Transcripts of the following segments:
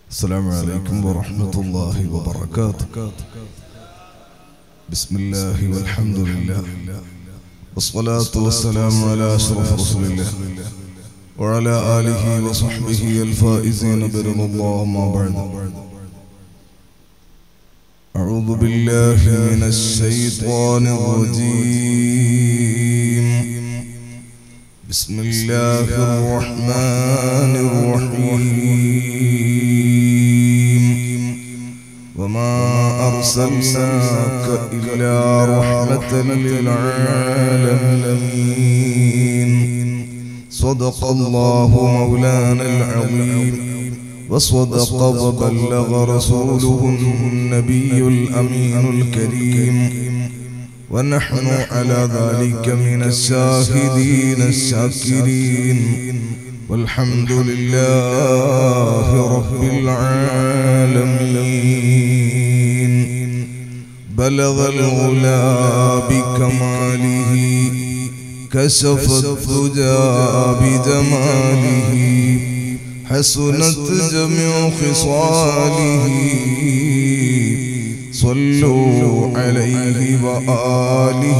السلام عليكم ورحمة الله وبركاته بسم الله والحمد لله والصلاة والسلام على أشرف رسول الله وعلى آله وصحبه الفائزين برضا الله ما بعد أعوذ بالله من الشيطان الرجيم بسم الله الرحمن الرحيم وما أرسلناك إلا رحمة للعالمين صدق الله مولانا العظيم وصدق وبلغ رسوله النبي الأمين الكريم ونحن على ذلك من الشاهدين الشاكرين والحمد لله رب العالمين بلغ الغلا بكماله كشف الدجى بجماله حسنت جميع خصاله صلوا عليه وآله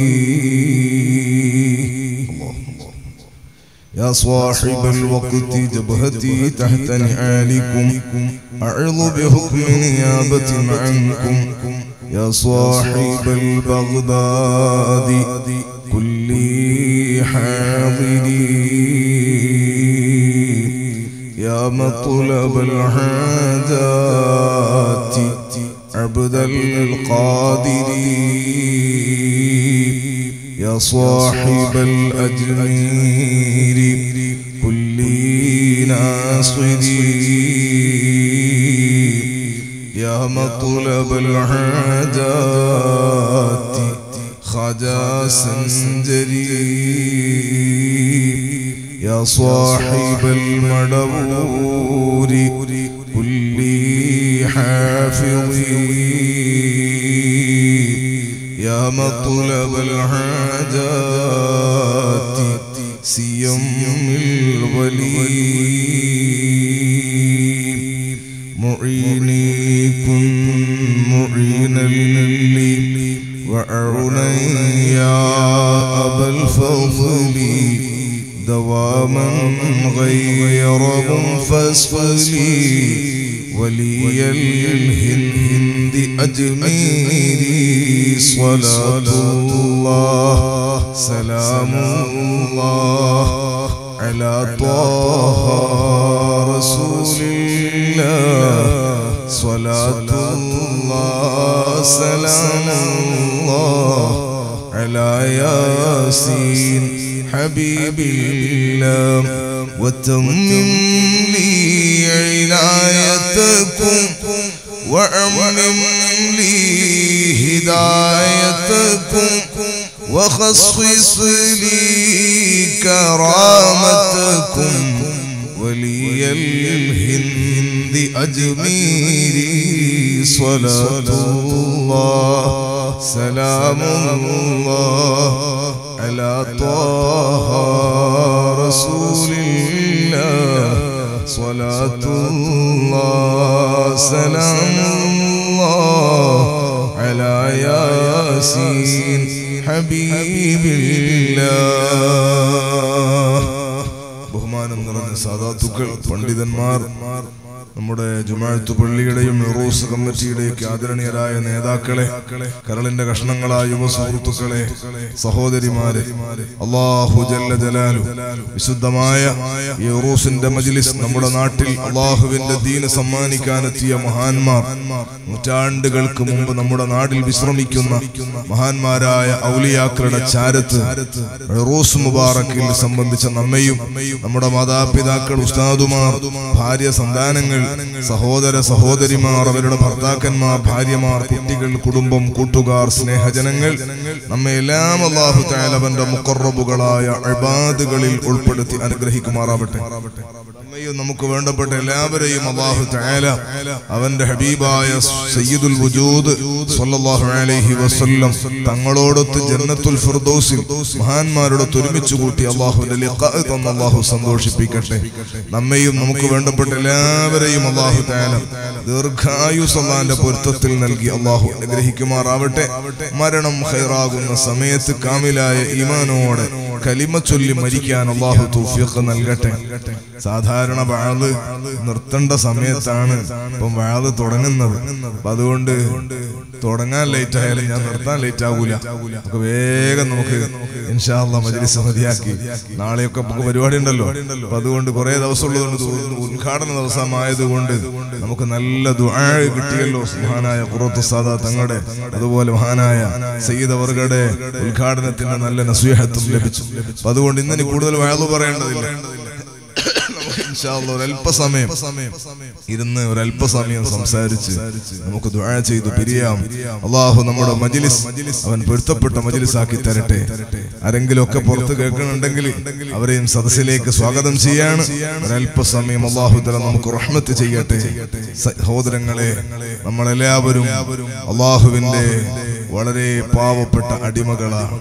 يا صاحب الوقت جبهتي تحت نعالكم أعظ بحكم نيابة عنكم يا صاحب البغداد كل حاضري يا مطلب الحاجات عبد القادر يا صاحب الأجمير كل ناصري يا مطلب الحاجات خجا سنجري يا صاحب المدبور كل حافظي يا مطلب الحاجات سيم الولي معيني كن معينا لي وأعني يا أبا الفضل دواما غير منفصلي ولي الهند أجميري صلاة الله سلام الله على طه رسول الله صلاة الله سلام الله على ياسين حبيب الله وتمم لي عنايتكم وأمم لي هدايتكم وخصص لي كرامتكم ولي الهند أجميري صلاة الله سلام الله على طه رسول الله صلاة الله سلام الله على ياسين حبيب الله ബഹുമാനം നിറഞ്ഞ സാധാത്തുക്കൾ പണ്ഡിതന്മാർ നമ്മുടെ ജുമാഴത്ത് പള്ളിയുടെയും നെറൂസ് കമ്മിറ്റിയുടെയൊക്കെ ആദരണീയരായ നേതാക്കളെ കരളിന്റെ കഷ്ണങ്ങളായ യുവ സുഹൃത്തുക്കളെ സഹോദരിമാരെ അള്ളാഹു ജല്ല ജലാലു വിശുദ്ധമായ ഈ ഉറൂസിന്റെ മജ്ലിസ് നമ്മുടെ നാട്ടിൽ അള്ളാഹുവിന്റെ ദീന് സമ്മാനിക്കാനെത്തിയ മഹാന്മാർ നൂറ്റാണ്ടുകൾക്ക് മുമ്പ് നമ്മുടെ നാട്ടിൽ വിശ്രമിക്കുന്ന മഹാന്മാരായ ഔലിയാക്കളുടെ ചാരത്ത് റൂസ് മുബാറക്കിൽ സംബന്ധിച്ച നമ്മയും നമ്മുടെ മാതാപിതാക്കൾ ഉസ്താദുമാർ ഭാര്യ സന്താനങ്ങൾ സഹോദര സഹോദരിമാർ അവരുടെ ഭർത്താക്കന്മാർ ഭാര്യമാർ കുട്ടികൾ കുടുംബം കൂട്ടുകാർ സ്നേഹജനങ്ങൾ നമ്മെ എല്ലാം അള്ളാഹു താലവന്റെ മുക്കറബുകളായ അബാദുകളിൽ ഉൾപ്പെടുത്തി അനുഗ്രഹിക്കുമാറാവട്ടെ നമ്മയും നമുക്ക് വേണ്ടപ്പെട്ട എല്ലാവരെയും അള്ളാഹു തആല അവന്റെ ഹബീബായ സയ്യിദുൽ വജൂദ് സ്വല്ലല്ലാഹു അലൈഹി വസല്ലം തങ്ങളോടൊത്ത് ജന്നത്തുൽ ഫിർദൗസിൽ മഹാന്മാരോടൊത്ത് ഒരുമിച്ച് കൂട്ടി അള്ളാഹുവിന്റെ ലിഖാഅ് തന്ന അള്ളാഹു സന്തോഷിപ്പിക്കട്ടെ നമ്മയും നമുക്ക് വേണ്ടപ്പെട്ട എല്ലാവരെയും അള്ളാഹു തആല ദീർഘായുസ് അള്ളാഹിന്റെ പൊരുത്തത്തിൽ നൽകി അള്ളാഹു അനുഗ്രഹിക്കുമാറാവട്ടെ മരണം ഖൈറാകുന്ന സമയത്ത് കാമിലായ ഈമാനോടെ കലിമ ചൊല്ലി മരിക്കാൻ അള്ളാഹു തൗഫീഖ് നൽകട്ടെ സാധാരണ വാള് നിർത്തേണ്ട സമയത്താണ് ഇപ്പം വാള് തുടങ്ങുന്നത് അപ്പൊ അതുകൊണ്ട് തുടങ്ങാൻ ലേറ്റ് ആയാലും ഞാൻ നിർത്താൻ ലേറ്റ് ആകൂല നമുക്ക് വേഗം നമുക്ക് ഇൻഷാല്ല മജ്ലിസ് മതിയാക്കി നാളെയൊക്കെ നമുക്ക് പരിപാടി ഉണ്ടല്ലോ അപ്പൊ അതുകൊണ്ട് കുറെ ദിവസം ഉള്ളതുകൊണ്ട് തോന്നുന്നു ഉദ്ഘാടന ദിവസമായതുകൊണ്ട് നമുക്ക് നല്ല ദുആ കിട്ടിയല്ലോ മഹാനായ ഖുറത്തു സാദാ തങ്ങളുടെ അതുപോലെ മഹാനായ സയ്യിദ് അവർകളുടെ ഉദ്ഘാടനത്തിന് നല്ല നസീഹത്തും ലഭിച്ചു അപ്പൊ അതുകൊണ്ട് ഇന്നിനി കൂടുതൽ വയലു പറയേണ്ടതില്ല നമുക്ക് ഇൻഷാ അല്ലാ ഒരല്പസമയം ഇരുന്ന് ഒരല്പസമയം സംസാരിച്ച് നമുക്ക് ദുആ ചെയ്തു പിരിയാം അള്ളാഹു നമ്മുടെ മജ്ലിസ് അവൻ പൊരുത്തപ്പെട്ട മജ്ലിസ് ആക്കി തരട്ടെ ആരെങ്കിലും ഒക്കെ പുറത്ത് കേൾക്കണുണ്ടെങ്കിൽ അവരെയും സദസ്സിലേക്ക് സ്വാഗതം ചെയ്യാണ് ഒരല്പസമയം അള്ളാഹു തല നമുക്ക് റഹ്മത്ത് ചെയ്യട്ടെ സഹോദരങ്ങളെ നമ്മളെല്ലാവരും അള്ളാഹുവിന്റെ വളരെ പാവപ്പെട്ട അടിമകളാണ്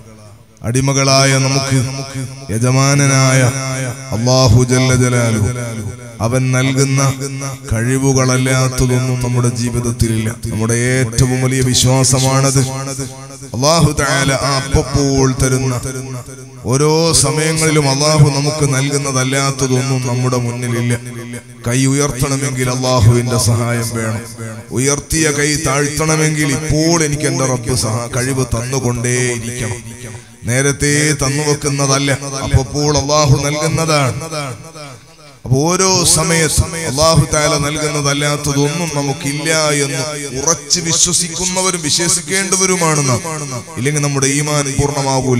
അടിമകളായ നമുക്ക് യജമാനനായ അള്ളാഹു ജല്ല ജലാലു അവൻ നൽകുന്ന കഴിവുകളല്ലാത്തതൊന്നും നമ്മുടെ ജീവിതത്തിലില്ല നമ്മുടെ ഏറ്റവും വലിയ വിശ്വാസമാണത് അള്ളാഹു താല അപ്പോൾ തരുന്ന ഓരോ സമയങ്ങളിലും അള്ളാഹു നമുക്ക് നൽകുന്നതല്ലാത്തതൊന്നും നമ്മുടെ മുന്നിലില്ല കൈ ഉയർത്തണമെങ്കിൽ അള്ളാഹുവിന്റെ സഹായം വേണം ഉയർത്തിയ കൈ താഴ്ത്തണമെങ്കിൽ ഇപ്പോൾ എനിക്ക് എന്റെ റബ്ബ് സഹ കഴിവ് തന്നുകൊണ്ടേയിരിക്കണം നേരത്തെ തന്നുവെക്കുന്നതല്ല അപ്പോൾ അള്ളാഹു നൽകുന്നതാണ് അപ്പൊ ഓരോ സമയത്തും അള്ളാഹു താല നൽകുന്നതല്ലാത്തതൊന്നും നമുക്കില്ല എന്ന് ഉറച്ചു വിശ്വസിക്കുന്നവരും വിശ്വസിക്കേണ്ടവരുമാണ് നാം ഇല്ലെങ്കിൽ നമ്മുടെ ഈമാൻ പൂർണ്ണമാകൂല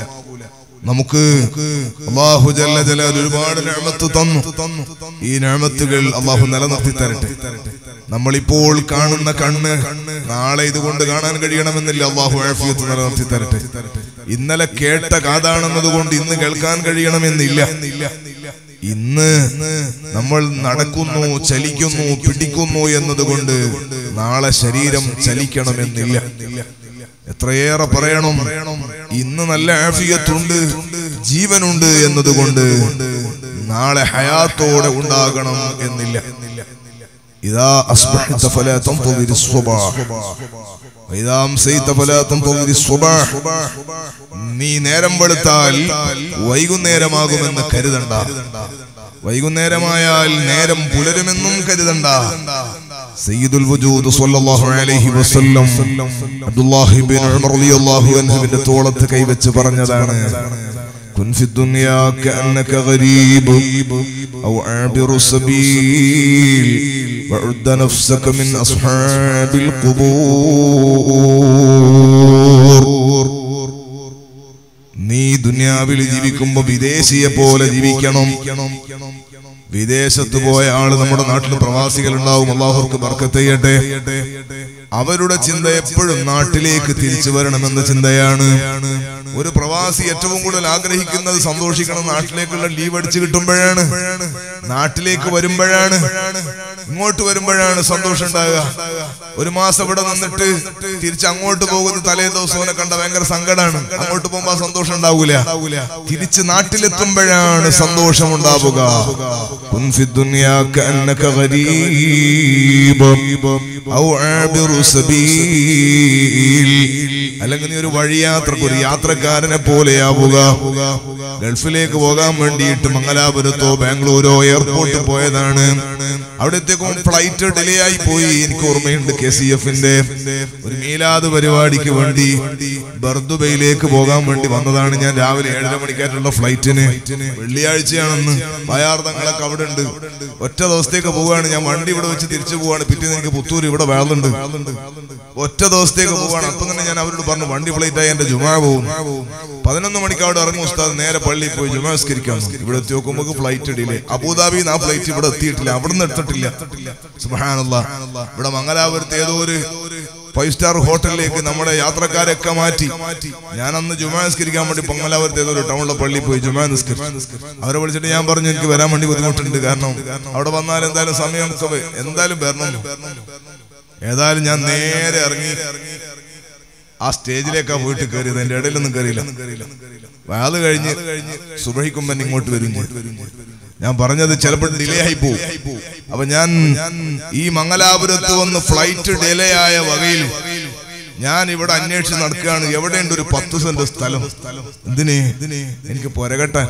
നമുക്ക് അള്ളാഹു ജല്ല ജലാൽ ഒരുപാട് ഞാമത്ത് തന്നു ഈ ഞാമത്തുകൾ അള്ളാഹു നിലനിർത്തി തരട്ടെ നമ്മളിപ്പോൾ കാണുന്ന കണ്ണ് നാളെ ഇതുകൊണ്ട് കാണാൻ കഴിയണമെന്നില്ല അള്ളാഹു ആഫിയത്ത് നിലനിർത്തി തരട്ടെ ഇന്നലെ കേട്ട കാതാണെന്നത് കൊണ്ട് ഇന്ന് കേൾക്കാൻ കഴിയണമെന്നില്ല ഇന്ന് നമ്മൾ നടക്കുന്നു ചലിക്കുന്നു പിടിക്കുന്നു എന്നതുകൊണ്ട് നാളെ ശരീരം ചലിക്കണമെന്നില്ല എത്രയേറെ പറയണം ഇന്ന് നല്ല ആഫിയത്തുണ്ട് ജീവനുണ്ട് എന്നതുകൊണ്ട് നാളെ ഹയാത്തോടെ ഉണ്ടാകണം എന്നില്ല ഇതാ അസ്ബഹത ഫലാ തൻതദിർ الصباح وإذا أمسيت فلا تنتظر الصباح നീ നേരം വെളുത്താൽ വൈകുന്നേരമാകുമെന്ന് കരുതണ്ട വൈകുന്നേരമായാൽ നേരം പുലരുമെന്നും കരുതണ്ട സയ്യിദുൽ വജൂദ് സ്വല്ലല്ലാഹു അലൈഹി വസല്ലം അബ്ദുല്ലാഹി ഇബ്നു ഉമർ റളിയല്ലാഹു അൻഹുവിന്റെ തോളത്ത് കൈവച്ച് പറഞ്ഞതാണ് كن في الدنيا كأنك غريب أو عابر سبيل وعد نفسك من أصحاب القبور നീ ദുനിയാവിൽ ജീവിക്കുമ്പോ വിദേശിയെ പോലെ ജീവിക്കണം വിദേശത്ത് പോയ ആള് നമ്മുടെ നാട്ടിൽ പ്രവാസികൾ ഉണ്ടാവും അള്ളാഹുർക്ക് ബർക്കത്ത് ചെയ്യട്ടെ അവരുടെ ചിന്ത എപ്പോഴും നാട്ടിലേക്ക് തിരിച്ചു വരണമെന്ന ചിന്തയാണ് ഒരു പ്രവാസി ഏറ്റവും കൂടുതൽ ആഗ്രഹിക്കുന്നത് സന്തോഷിക്കണം നാട്ടിലേക്കുള്ള ലീവ് അടിച്ചു കിട്ടുമ്പോഴാണ് നാട്ടിലേക്ക് വരുമ്പോഴാണ് ഇങ്ങോട്ട് വരുമ്പോഴാണ് സന്തോഷം ഉണ്ടാകുക ഒരു മാസം ഇവിടെ നിന്നിട്ട് തിരിച്ച് അങ്ങോട്ട് പോകുന്ന തലേ ദിവസം കണ്ട ഭയങ്കര സങ്കടമാണ് അങ്ങോട്ട് പോകുമ്പോ ആ സന്തോഷം ഉണ്ടാവൂല തിരിച്ച് നാട്ടിലെത്തുമ്പോഴാണ് സന്തോഷം ഉണ്ടാവുക كن في الدنيا كأنك غريب أو عابر سبيل അല്ലെങ്കിൽ നീ ഒരു വഴിയാത്രക്ക് ഒരു യാത്രക്കാരനെ പോലെയാവുക ഗൾഫിലേക്ക് പോകാൻ വേണ്ടിയിട്ട് മംഗലാപുരത്തോ ബാംഗ്ലൂരോ എയർപോർട്ടിൽ പോയതാണ് അവിടത്തേക്കും ഫ്ലൈറ്റ് ഡിലേ ആയി പോയി എനിക്ക് ഓർമ്മയുണ്ട് കെ സി എഫിന്റെ ഒരു മീലാദ് പരിപാടിക്ക് വേണ്ടി ബർദുബയിലേക്ക് പോകാൻ വേണ്ടി വന്നതാണ് ഞാൻ രാവിലെ ഏഴര മണിക്കായിട്ടുള്ള ഫ്ലൈറ്റിന് വെള്ളിയാഴ്ചയാണെന്ന് പയാർത്ഥങ്ങളൊക്കെ അവിടെ ഉണ്ട് ഒറ്റ ദിവസത്തേക്ക് പോവുകയാണ് ഞാൻ വണ്ടി ഇവിടെ വെച്ച് തിരിച്ചു പോവാണ് പിറ്റേന്ന് എനിക്ക് പുത്തൂർ ഇവിടെ വേളുണ്ട് ഒറ്റ ദിവസത്തേക്ക് പോവാണ് അപ്പൊ തന്നെ ഞാൻ അവരോട് പറഞ്ഞു വണ്ടി ഫ്ലൈറ്റ് ആയി എന്റെ ജുമാ പോകും പതിനൊന്ന് മണിക്ക് അവിടെ ഇറങ്ങും ഉസ്താദ് നേരെ പള്ളിയിൽ പോയി ജുമാസ്കരിക്കാൻ ഇവിടെ എത്തി നോക്കുമ്പോൾ ഫ്ലൈറ്റ് ഡിലേ അബുദാബിന്ന് ആ ഫ്ലൈറ്റ് ഇവിടെ എത്തിയിട്ടില്ല അവിടെ നിന്ന് എടുത്തിട്ടില്ല സുബ്ഹാനല്ലാ ഇവിടെ മംഗലാപുരത്ത് ഏതോ ഒരു ഫൈവ് സ്റ്റാർ ഹോട്ടലിലേക്ക് നമ്മുടെ യാത്രക്കാരൊക്കെ മാറ്റി ഞാൻ അന്ന് ജുമാ നിസ്കരിക്കാൻ വേണ്ടി പൊങ്ങലാപുരത്തെ ഏതോ ഒരു ടൗണിലെ പള്ളിയിൽ പോയി ജുമാ നിസ്കരിച്ചു അവരെ വിളിച്ചിട്ട് ഞാൻ പറഞ്ഞു എനിക്ക് വരാൻ വേണ്ടി ബുദ്ധിമുട്ടുണ്ട് കാരണം അവിടെ വന്നാൽ എന്തായാലും സമയം ഒക്കെ എന്തായാലും വരണം ഏതായാലും ഞാൻ നേരെ ഇറങ്ങി ആ സ്റ്റേജിലേക്കാ പോയിട്ട് കയറിയത് എന്റെ ഇടയിലൊന്നും കയറിയില്ല അത് കഴിഞ്ഞ് സുബഹിക്കുമ്പൻ ഇങ്ങോട്ട് വരും ചെയ്തു. ഞാൻ പറഞ്ഞത് ചിലപ്പോൾ ഡിലേ ആയി പോകും അപ്പൊ ഞാൻ ഈ മംഗലാപുരത്ത് വന്ന് ഫ്ലൈറ്റ് ഡിലേ ആയ വകയിൽ ഞാൻ ഇവിടെ അന്വേഷിച്ച് നടക്കുകയാണ് എവിടെയുണ്ട് ഒരു പത്ത് സെന്റ് സ്ഥലം എന്തിന് എനിക്ക് പൊരകട്ടെ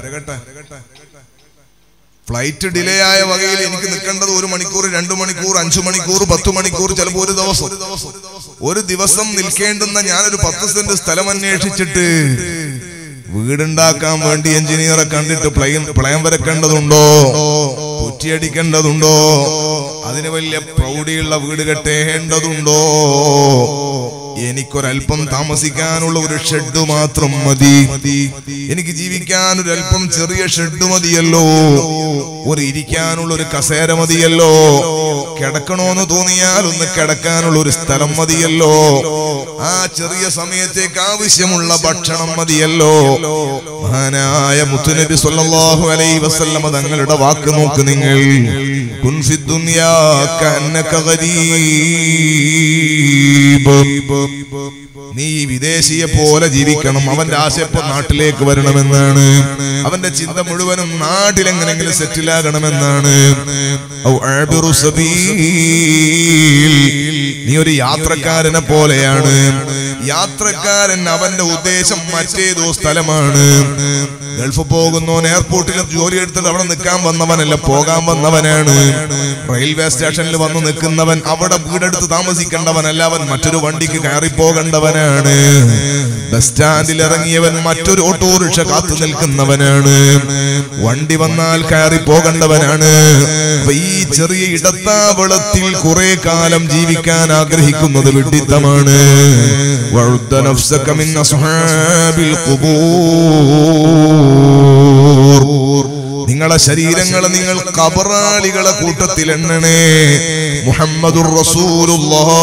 ഫ്ലൈറ്റ് ഡിലേ ആയ വകയിൽ എനിക്ക് നിൽക്കേണ്ടത് ഒരു മണിക്കൂർ രണ്ടു മണിക്കൂർ അഞ്ചു മണിക്കൂർ പത്ത് മണിക്കൂർ ചിലപ്പോൾ ഒരു ദിവസം ഒരു ദിവസം നിൽക്കേണ്ടുന്ന ഞാനൊരു പത്ത് സെന്റ് സ്ഥലം അന്വേഷിച്ചിട്ട് വീടുണ്ടാക്കാൻ വേണ്ടി എഞ്ചിനീയറെ കണ്ടിട്ട് പ്ലെയിൻ പ്ലെയിൻ വരക്കേണ്ടതുണ്ടോ കുറ്റിയടിക്കേണ്ടതുണ്ടോ അതിന് വലിയ പ്രൗഢിയുള്ള വീട് കെട്ടേണ്ടതുണ്ടോ എനിക്കൊരല്പം താമസിക്കാനുള്ള ഒരു ഷെഡ് മാത്രം മതി എനിക്ക് ജീവിക്കാൻ ഒരു അല്പം ചെറിയ ഷെഡ് മതിയല്ലോ ഒരു ഇരിക്കാനുള്ള ഒരു കസേര മതിയല്ലോ കിടക്കണോന്ന് തോന്നിയാൽ ഒന്ന് കിടക്കാനുള്ള ഒരു സ്ഥലം മതിയല്ലോ ആ ചെറിയ സമയത്തേക്ക് ആവശ്യമുള്ള ഭക്ഷണം മതിയല്ലോ മഹാനായ മുത്തുനബി സല്ലല്ലാഹു അലൈഹി വസല്ലമ തങ്ങളുടെ വാക്ക് നോക്ക് നിങ്ങൾ കുൻ ഫി ദുനിയാ കഅന്നക ഗരീബ് നീ വിദേശിയെ പോലെ ജീവിക്കണം അവന്റെ ആശയപ്പം നാട്ടിലേക്ക് വരണമെന്നാണ് അവന്റെ ചിന്ത മുഴുവനും നാട്ടിലെങ്ങനെങ്കിലും സെറ്റിലാകണമെന്നാണ് ഔ ആബിറു സബീൽ. നീ ഒരു യാത്രക്കാരനെ പോലെയാണ് യാത്രക്കാരൻ അവന്റെ ഉദ്ദേശം മറ്റേതോ സ്ഥലമാണ് ഗൾഫ് പോകുന്നവൻ എയർപോർട്ടിൽ ജോലി എടുത്തിട്ട് അവിടെ നിൽക്കാൻ വന്നവനല്ല പോകാൻ വന്നവനാണ് റെയിൽവേ സ്റ്റേഷനിൽ വന്ന് നിൽക്കുന്നവൻ അവിടെ വീടെടുത്ത് താമസിക്കേണ്ടവനല്ല അവൻ മറ്റൊരു വണ്ടിക്ക് കയറി പോകേണ്ടവനാണ് ബസ് സ്റ്റാൻഡിൽ ഇറങ്ങിയവൻ മറ്റൊരു ഓട്ടോറിക്ഷ കാത്തു നിൽക്കുന്നവനാണ് വണ്ടി വന്നാൽ കയറി പോകേണ്ടവനാണ് അപ്പൊ ഈ ചെറിയ ഇടത്താവളത്തിൽ കുറെ കാലം ജീവിക്കാൻ ആഗ്രഹിക്കുന്നത് വിഡിത്തമാണ് വഴുത്ത നഫ്സക മിൻ അസ്ഹാബിൽ ഖുബൂർ നിങ്ങളെ ശരീരങ്ങൾ നിങ്ങൾ കബറാളികളെ കൂട്ടത്തിൽ എണ്ണണേ മുഹമ്മദുർ റസൂലുള്ളാഹ്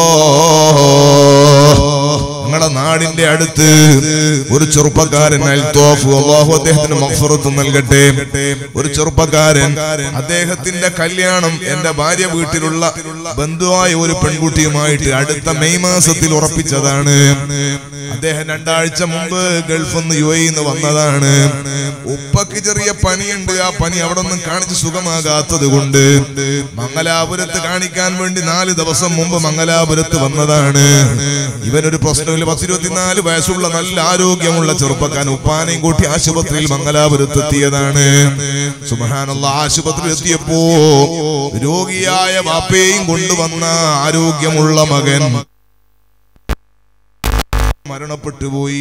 ഞങ്ങളുടെ നാടിന്റെ അടുത്ത് ഒരു ചെറുപ്പക്കാരൻ അൽത്തോഫ് അള്ളാഹു അദ്ദേഹത്തിന് മഫറത്ത് നൽകട്ടെ ഒരു ചെറുപ്പക്കാരൻ അദ്ദേഹത്തിന്റെ കല്യാണം എന്റെ ഭാര്യ വീട്ടിലുള്ള ബന്ധുവായ ഒരു പെൺകുട്ടിയുമായിട്ട് അടുത്ത മെയ് മാസത്തിൽ ഉറപ്പിച്ചതാണ് അദ്ദേഹം രണ്ടാഴ്ച മുമ്പ് ഗൾഫിൽ നിന്ന് യു എന്ന് വന്നതാണ് ഉപ്പക്ക് ചെറിയ പനിയുണ്ട് ആ പനി അവിടെ ഒന്നും കാണിച്ച് സുഖമാകാത്തത് കൊണ്ട് മംഗലാപുരത്ത് കാണിക്കാൻ വേണ്ടി നാല് ദിവസം മുമ്പ് മംഗലാപുരത്ത് വന്നതാണ് ഇവനൊരു പ്രശ്നമില്ല പത്തിരുപത്തിനാല് വയസ്സുള്ള നല്ല ആരോഗ്യമുള്ള ചെറുപ്പക്കാരൻ ഉപ്പാനെയും കൂട്ടി ആശുപത്രിയിൽ മംഗലാപുരത്ത് എത്തിയതാണ് സുബഹാനുള്ള ആശുപത്രിയിൽ എത്തിയപ്പോ രോഗിയായ വാപ്പയെയും കൊണ്ടുവന്ന ആരോഗ്യമുള്ള മകൻ മരണപ്പെട്ടു പോയി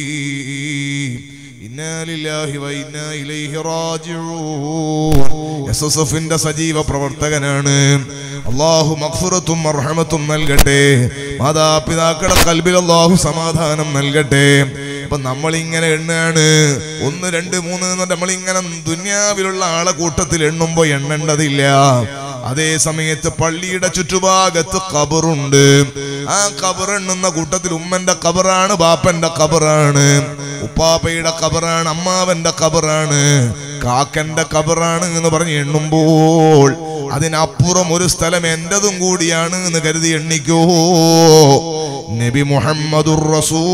ഇന്നാലില്ലാഹി വ ഇന്നാ ഇലൈഹി റാജിഊൻ എസ് എസ് എഫിന്റെ സജീവ പ്രവർത്തകനാണ് അള്ളാഹു മഖ്ഫുറത്തും മർഹമത്തും നൽകട്ടെ മാതാപിതാക്കളുടെ കൽബിൽ അള്ളാഹു സമാധാനം നൽകട്ടെ അപ്പൊ നമ്മൾ ഇങ്ങനെ എണ്ണാണ് ഒന്ന് രണ്ട് മൂന്ന് എന്ന് നമ്മൾ ഇങ്ങനെ ദുന്യാവിലുള്ള ആളെ കൂട്ടത്തിൽ എണ്ണുമ്പോ എണ്ണേണ്ടതില്ല അതേ സമയത്ത് പള്ളിയുടെ ചുറ്റുഭാഗത്ത് കബറുണ്ട് ആ കബർ എണ്ണുന്ന കൂട്ടത്തിൽ ഉമ്മന്റെ കബറാണ് ബാപ്പന്റെ കബറാണ് ഉപ്പാപ്പയുടെ കബറാണ് അമ്മാവന്റെ കബറാണ് കാക്കന്റെ കബറാണ് എന്ന് പറഞ്ഞ് എണ്ണുമ്പോൾ അതിനപ്പുറം ഒരു സ്ഥലം എന്റതും കൂടിയാണ് എന്ന് കരുതി എണ്ണിക്കോ നബി മുഹമ്മദുർ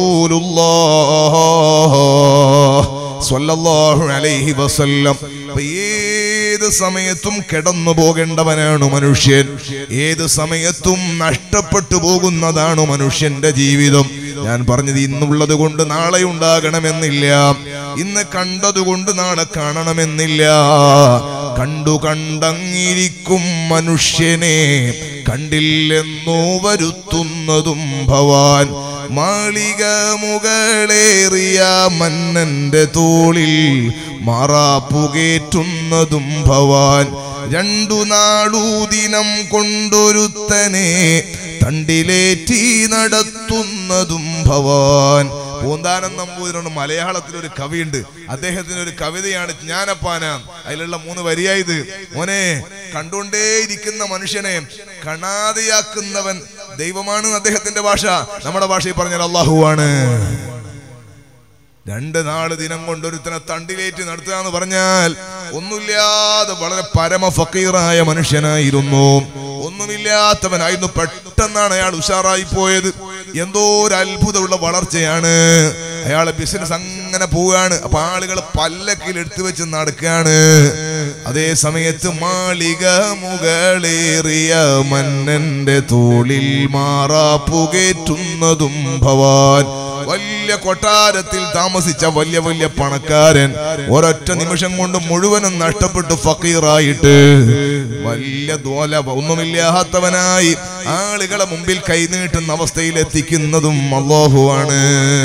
റസൂലുള്ളാഹ് സ്വല്ലല്ലാഹു അലൈഹി വസല്ലം അപ്പൊ ഏത് സമയത്തും കിടന്നു പോകേണ്ടവനാണ് മനുഷ്യൻ ഏത് സമയത്തും നഷ്ടപ്പെട്ടു പോകുന്നതാണ് മനുഷ്യന്റെ ജീവിതം ഞാൻ പറഞ്ഞത് ഇന്നുള്ളത് കൊണ്ട് നാളെ ഉണ്ടാകണമെന്നില്ല ഇന്ന് കണ്ടതുകൊണ്ട് നാളെ കാണണമെന്നില്ല കണ്ടു കണ്ടങ്ങിരിക്കും മനുഷ്യനെ കണ്ടില്ലെന്നോ വരുത്തുന്നതും ഭവാൻ മാളിക മുകളേറിയ മന്നന്റെ തോളിൽ മാറാപ്പുകേറ്റുന്നതും ഭവാൻ രണ്ടു നാളു ദിനം കൊണ്ടൊരുത്തനെ തണ്ടിലേറ്റി നടത്തുന്നതും ഭവാൻ പൂന്താനം നമ്പൂതിരുണ്ട് മലയാളത്തിൽ ഒരു കവിയുണ്ട് അദ്ദേഹത്തിന് ഒരു കവിതയാണ് ജ്ഞാനപ്പാന അതിലുള്ള മൂന്ന് വരിയായത് മോനെ കണ്ടുകൊണ്ടേയിരിക്കുന്ന മനുഷ്യനെ കാണാതെയാക്കുന്നവൻ ദൈവമാണ് അദ്ദേഹത്തിന്റെ ഭാഷ നമ്മുടെ ഭാഷയിൽ പറഞ്ഞാൽ അള്ളാഹുവാണ് രണ്ട് നാല് ദിനം കൊണ്ട് ഒരുത്തനെ തണ്ടിലേറ്റ് നടത്തുക എന്ന് പറഞ്ഞാൽ ഒന്നുമില്ലാതെ വളരെ പരമ ഫക്കീറായ മനുഷ്യനായിരുന്നു ഒന്നുമില്ലാത്തവനായിരുന്നു പെട്ടെന്നാണ് അയാൾ ഉഷാറായി പോയത് എന്തോ ഒരു അത്ഭുതമുള്ള വളർച്ചയാണ് അയാളെ ബിസിനസ് അങ്ങനെ പോവുകയാണ് അപ്പൊ ആളുകൾ പല്ലക്കിൽ എടുത്തു വെച്ച് നടക്കുകയാണ് അതേ സമയത്ത് മാളിക മുകളേറിയ മന്നന്റെ തോളിൽ മാറാപ്പുകേറ്റുന്നതും ഭവാൻ വലിയ കൊട്ടാരത്തിൽ താമസിച്ച വലിയ വലിയ പണക്കാരൻ ഒരൊറ്റ നിമിഷം കൊണ്ട് മുഴുവനും നഷ്ടപ്പെട്ടു ഫക്കീറായിട്ട് വലിയ ദോല ഒന്നുമില്ലാത്തവനായി ആളുകളെ മുമ്പിൽ കൈനീട്ടുന്ന അവസ്ഥയിൽ എത്തിക്കുന്നതും അള്ളാഹുവാണ്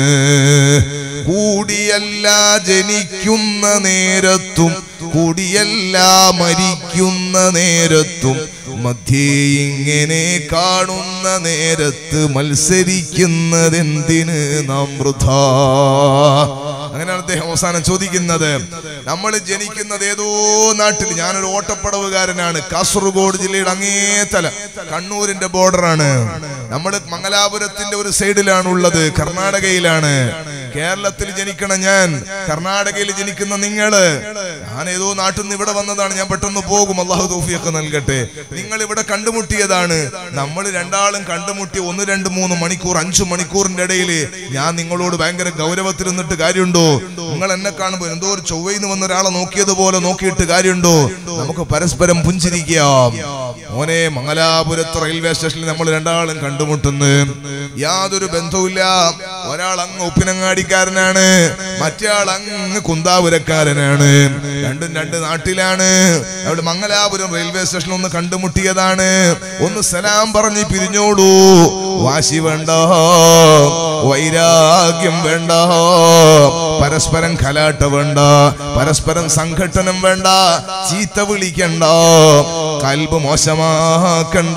കൂടിയല്ല ജനിക്കുന്ന നേരത്തും കൂടിയല്ല മരിക്കുന്ന നേരത്തും മധ്യേ ഇങ്ങനെ കാണുന്ന നേരത്ത് മത്സരിക്കുന്നതെന്തിന് നാം വൃഥാ അങ്ങനെയാണ് അദ്ദേഹം അവസാനം ചോദിക്കുന്നത് നമ്മൾ ജനിക്കുന്നത് ഏതോ നാട്ടിൽ ഞാനൊരു ഓട്ടപ്പടവുകാരനാണ് കാസർഗോഡ് ജില്ലയുടെ അങ്ങേതല കണ്ണൂരിന്റെ ബോർഡറാണ് നമ്മൾ മംഗലാപുരത്തിന്റെ ഒരു സൈഡിലാണ് ഉള്ളത് കർണാടകയിലാണ് കേരളത്തിൽ ജനിക്കണ ഞാൻ കർണാടകയിൽ ജനിക്കുന്ന നിങ്ങള് ഞാൻ ഏതോ നാട്ടിൽ നിന്ന് ഇവിടെ വന്നതാണ് ഞാൻ പെട്ടെന്ന് പോകും അള്ളാഹു തൗഫിയൊക്കെ നൽകട്ടെ നിങ്ങൾ ഇവിടെ കണ്ടുമുട്ടിയതാണ് നമ്മൾ രണ്ടാളും കണ്ടുമുട്ടി ഒന്ന് രണ്ട് മൂന്ന് മണിക്കൂർ അഞ്ചു മണിക്കൂറിന്റെ ഇടയിൽ ഞാൻ നിങ്ങളോട് ഭയങ്കര ഗൗരവത്തിൽ നിന്നിട്ട് കാര്യമുണ്ടോ നിങ്ങൾ എന്നെ കാണുമ്പോൾ എന്തോ ഒരു ചൊവ്വയിന്ന് വന്ന ഒരാളെ നോക്കിയതുപോലെ നോക്കിയിട്ട് കാര്യമുണ്ടോ നമുക്ക് പരസ്പരം പുഞ്ചിരിക്കാം മോനെ മംഗലാപുരത്ത് റെയിൽവേ സ്റ്റേഷനിൽ നമ്മൾ രണ്ടാളും കണ്ടുമുട്ടുന്നു യാതൊരു ബന്ധവുമില്ല ഒരാൾ അങ്ങ് ഉപ്പിനങ്ങാടിക്കാരനാണ് മറ്റേ ആൾ അങ്ങ് കുന്താപുരക്കാരനാണ് രണ്ടും രണ്ട് നാട്ടിലാണ് അവിടെ മംഗലാപുരം റെയിൽവേ സ്റ്റേഷനിൽ ഒന്ന് കണ്ടുമുട്ടിയതാണ് ഒന്ന് സലാം പറഞ്ഞ് പിരിഞ്ഞോളൂ വാശി വേണ്ട വൈരാഗ്യം വേണ്ട പരസ്പരം കലാട്ട വേണ്ട പരസ്പരം സംഘട്ടനം വേണ്ട ചീത്ത വിളിക്കണ്ട കൽബ് മോശമാക്കണ്ട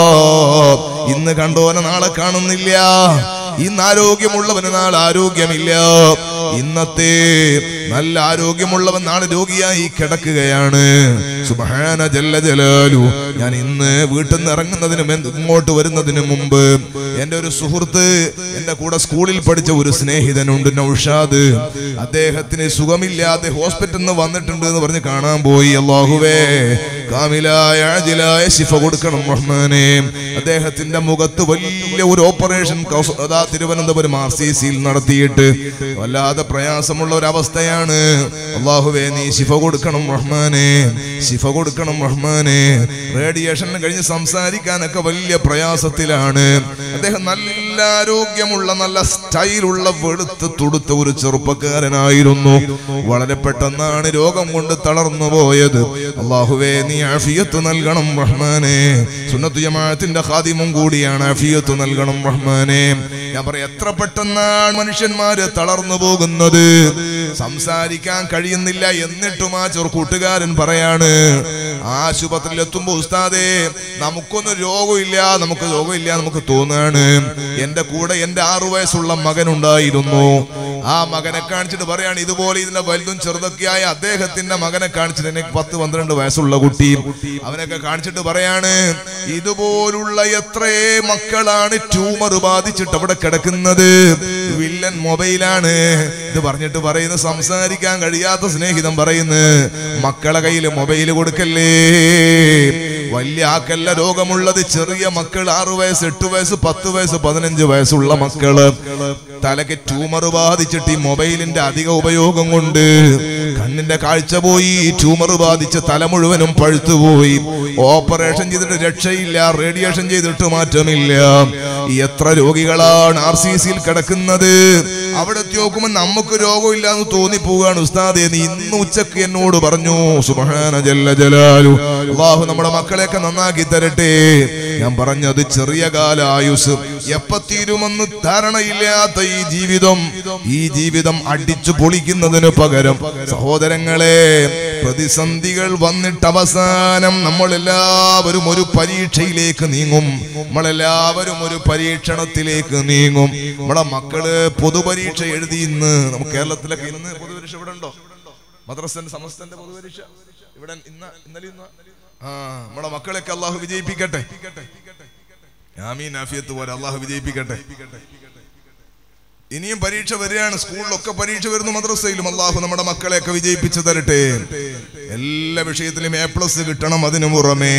ഇന്ന് കണ്ടോനെ നാളെ കാണുന്നില്ല ഇന്ന് ആരോഗ്യമുള്ളവന് നാളെ ആരോഗ്യമില്ല ഇന്നത്തെ നല്ല ആരോഗ്യമുള്ളവൻ നാളെ രോഗിയായി കിടക്കുകയാണ് സുബഹാന ജല്ല ജലാലു ഞാൻ ഇന്ന് വീട്ടിൽ നിന്ന് ഇറങ്ങുന്നതിന് മുമ്പ് ഇങ്ങോട്ട് വരുന്നതിന് മുമ്പ് എന്റെ ഒരു സുഹൃത്ത് എന്റെ കൂടെ സ്കൂളിൽ പഠിച്ച ഒരു സ്നേഹിതനുണ്ട് നൗഷാദ് അദ്ദേഹത്തിന് സുഖമില്ലാതെ ഹോസ്പിറ്റലിൽ നിന്ന് വന്നിട്ടുണ്ട് എന്ന് പറഞ്ഞ് കാണാൻ പോയി അള്ളാഹുവേ കാമിലായ ആജിലായ ശിഫ കൊടുക്കണം റഹ്മാനെ അദ്ദേഹത്തിന്റെ മുഖത്ത് വലിയ ഒരു ഓപ്പറേഷൻ കൗസ- അതാ തിരുവനന്തപുരം ആർ സി സിയിൽ നടത്തിയിട്ട് വല്ലാതെ പ്രയാസമുള്ള ഒരു അവസ്ഥയാണ് അള്ളാഹുവേ നീ ശിഫ കൊടുക്കണം റഹ്മാനെ ശിഫ കൊടുക്കണം റഹ്മാനെ റേഡിയേഷൻ കഴിഞ്ഞ് സംസാരിക്കാനൊക്കെ വലിയ പ്രയാസത്തിലാണ് അദ്ദേഹം നല്ല ആരോഗ്യമുള്ള നല്ല സ്റ്റൈലുള്ള വെളുത്ത് തുടുത്ത ഒരു ചെറുപ്പക്കാരനായിരുന്നു വളരെ പെട്ടെന്നാണ് രോഗം കൊണ്ട് തളർന്നു പോയത് അള്ളാഹുവേ നീ ആഫിയത്ത് നൽകണം റഹ്മാനെ സുന്നത്തു ജമാഅത്തിന്റെ ഖാദിമും കൂടിയാണ് ആഫിയത്ത് നൽകണം റഹ്മാനെ ഞാൻ പറയാം എത്ര പെട്ടെന്നാണ് മനുഷ്യന്മാര് തളർന്നു പോകുന്നത് സംസാരിക്കാൻ കഴിയുന്നില്ല എന്നിട്ടും ആ ചെറു കൂട്ടുകാരൻ പറയാണ് ആശുപത്രിയിൽ എത്തുമ്പോ ഉസ്താദേ നമുക്കൊന്നും രോഗമില്ല നമുക്ക് രോഗമില്ല നമുക്ക് തോന്നുകയാണ് എന്റെ കൂടെ എന്റെ ആറു വയസ്സുള്ള മകനുണ്ടായിരുന്നു ആ മകനെ കാണിച്ചിട്ട് പറയാണ് ഇതുപോലെ ഇതിന്റെ വലുതും ചെറുതൊക്കെയായ അദ്ദേഹത്തിന്റെ മകനെ കാണിച്ചിട്ട് എനിക്ക് പത്ത് പന്ത്രണ്ട് വയസ്സുള്ള കുട്ടി അവനൊക്കെ കാണിച്ചിട്ട് പറയാണ് ഇതുപോലുള്ള എത്രയേ മക്കളാണ് ട്യൂമർ ബാധിച്ചിട്ട് അവിടെ കിടക്കുന്നത് വില്ലൻ മൊബൈലാണ് ഇത് പറഞ്ഞിട്ട് പറയുന്ന സംസാരിക്കാൻ കഴിയാത്ത സ്നേഹിതം പറയുന്നു മക്കളെ കയ്യിൽ മൊബൈൽ കൊടുക്കല്ലേ വലിയ ആക്കല്ല രോഗമുള്ളത് ചെറിയ മക്കൾ ആറു വയസ്സ് എട്ട് വയസ്സ് പത്ത് വയസ്സ് പതിനഞ്ച് വയസ്സുള്ള മക്കള് തലക്ക് ട്യൂമർ ബാധിച്ചിട്ട് ഈ മൊബൈലിന്റെ അധിക ഉപയോഗം കൊണ്ട് കണ്ണിന്റെ കാഴ്ച പോയി ട്യൂമർ ബാധിച്ച് തല മുഴുവനും പഴുത്തുപോയി ഓപ്പറേഷൻ ചെയ്തിട്ട് രക്ഷയില്ല റേഡിയേഷൻ ചെയ്തിട്ട് മാറ്റമില്ല എത്ര രോഗികളാണ് ആർ സി സിയിൽ കിടക്കുന്നത് അവിടെ എത്തി നോക്കുമ്പോൾ നമുക്ക് രോഗമില്ല എന്ന് തോന്നിപ്പോവുകയാണ് ഉസ്താദെ നീ ഇന്ന് ഉച്ചക്ക് എന്നോട് പറഞ്ഞു സുബഹാന ജല്ല ജലാലു അള്ളാഹു നമ്മുടെ മക്കളെയൊക്കെ നന്നാക്കി തരട്ടെ ഞാൻ പറഞ്ഞത് ചെറിയ കാല ആയുസ് എപ്പ തീരുമെന്ന് ധാരണയില്ലാത്ത ഈ ജീവിതം ഈ ജീവിതം അടിച്ചു പൊളിക്കുന്നതിന് പകരം സഹോദരങ്ങളെ പ്രതിസന്ധികൾ വന്നിട്ട് അവസാനം നമ്മളെല്ലാവരും ഒരു പരീക്ഷയിലേക്ക് നീങ്ങും നമ്മളെല്ലാവരും ഒരു പരീക്ഷണത്തിലേക്ക് നീങ്ങും നമ്മളെ മക്കള് പൊതുപരീക്ഷ എഴുതി ഇന്ന് നമുക്ക് കേരളത്തിലൊക്കെ ഇന്ന് പൊതുപരീക്ഷ ഇവിടെ ഉണ്ടോ മദ്രസന്റെ സമസ്തന്റെ പൊതുപരീക്ഷ ഇവിടെ ഇന്ന് ഇന്നലെ ഇന്ന് ആ നമ്മുടെ മക്കളെയൊക്കെ അള്ളാഹു വിജയിപ്പിക്കട്ടെ ആമീൻ ആഫിയത്ത് പോലെ അള്ളാഹു വിജയിപ്പിക്കട്ടെ ഇനിയും പരീക്ഷ വരികയാണ് സ്കൂളിലൊക്കെ പരീക്ഷ വരുന്നു മദ്രസയിലും അള്ളാഹു നമ്മുടെ മക്കളെയൊക്കെ വിജയിപ്പിച്ചു തരട്ടെ എല്ലാ വിഷയത്തിലും എ പ്ലസ് കിട്ടണം അതിനു പുറമേ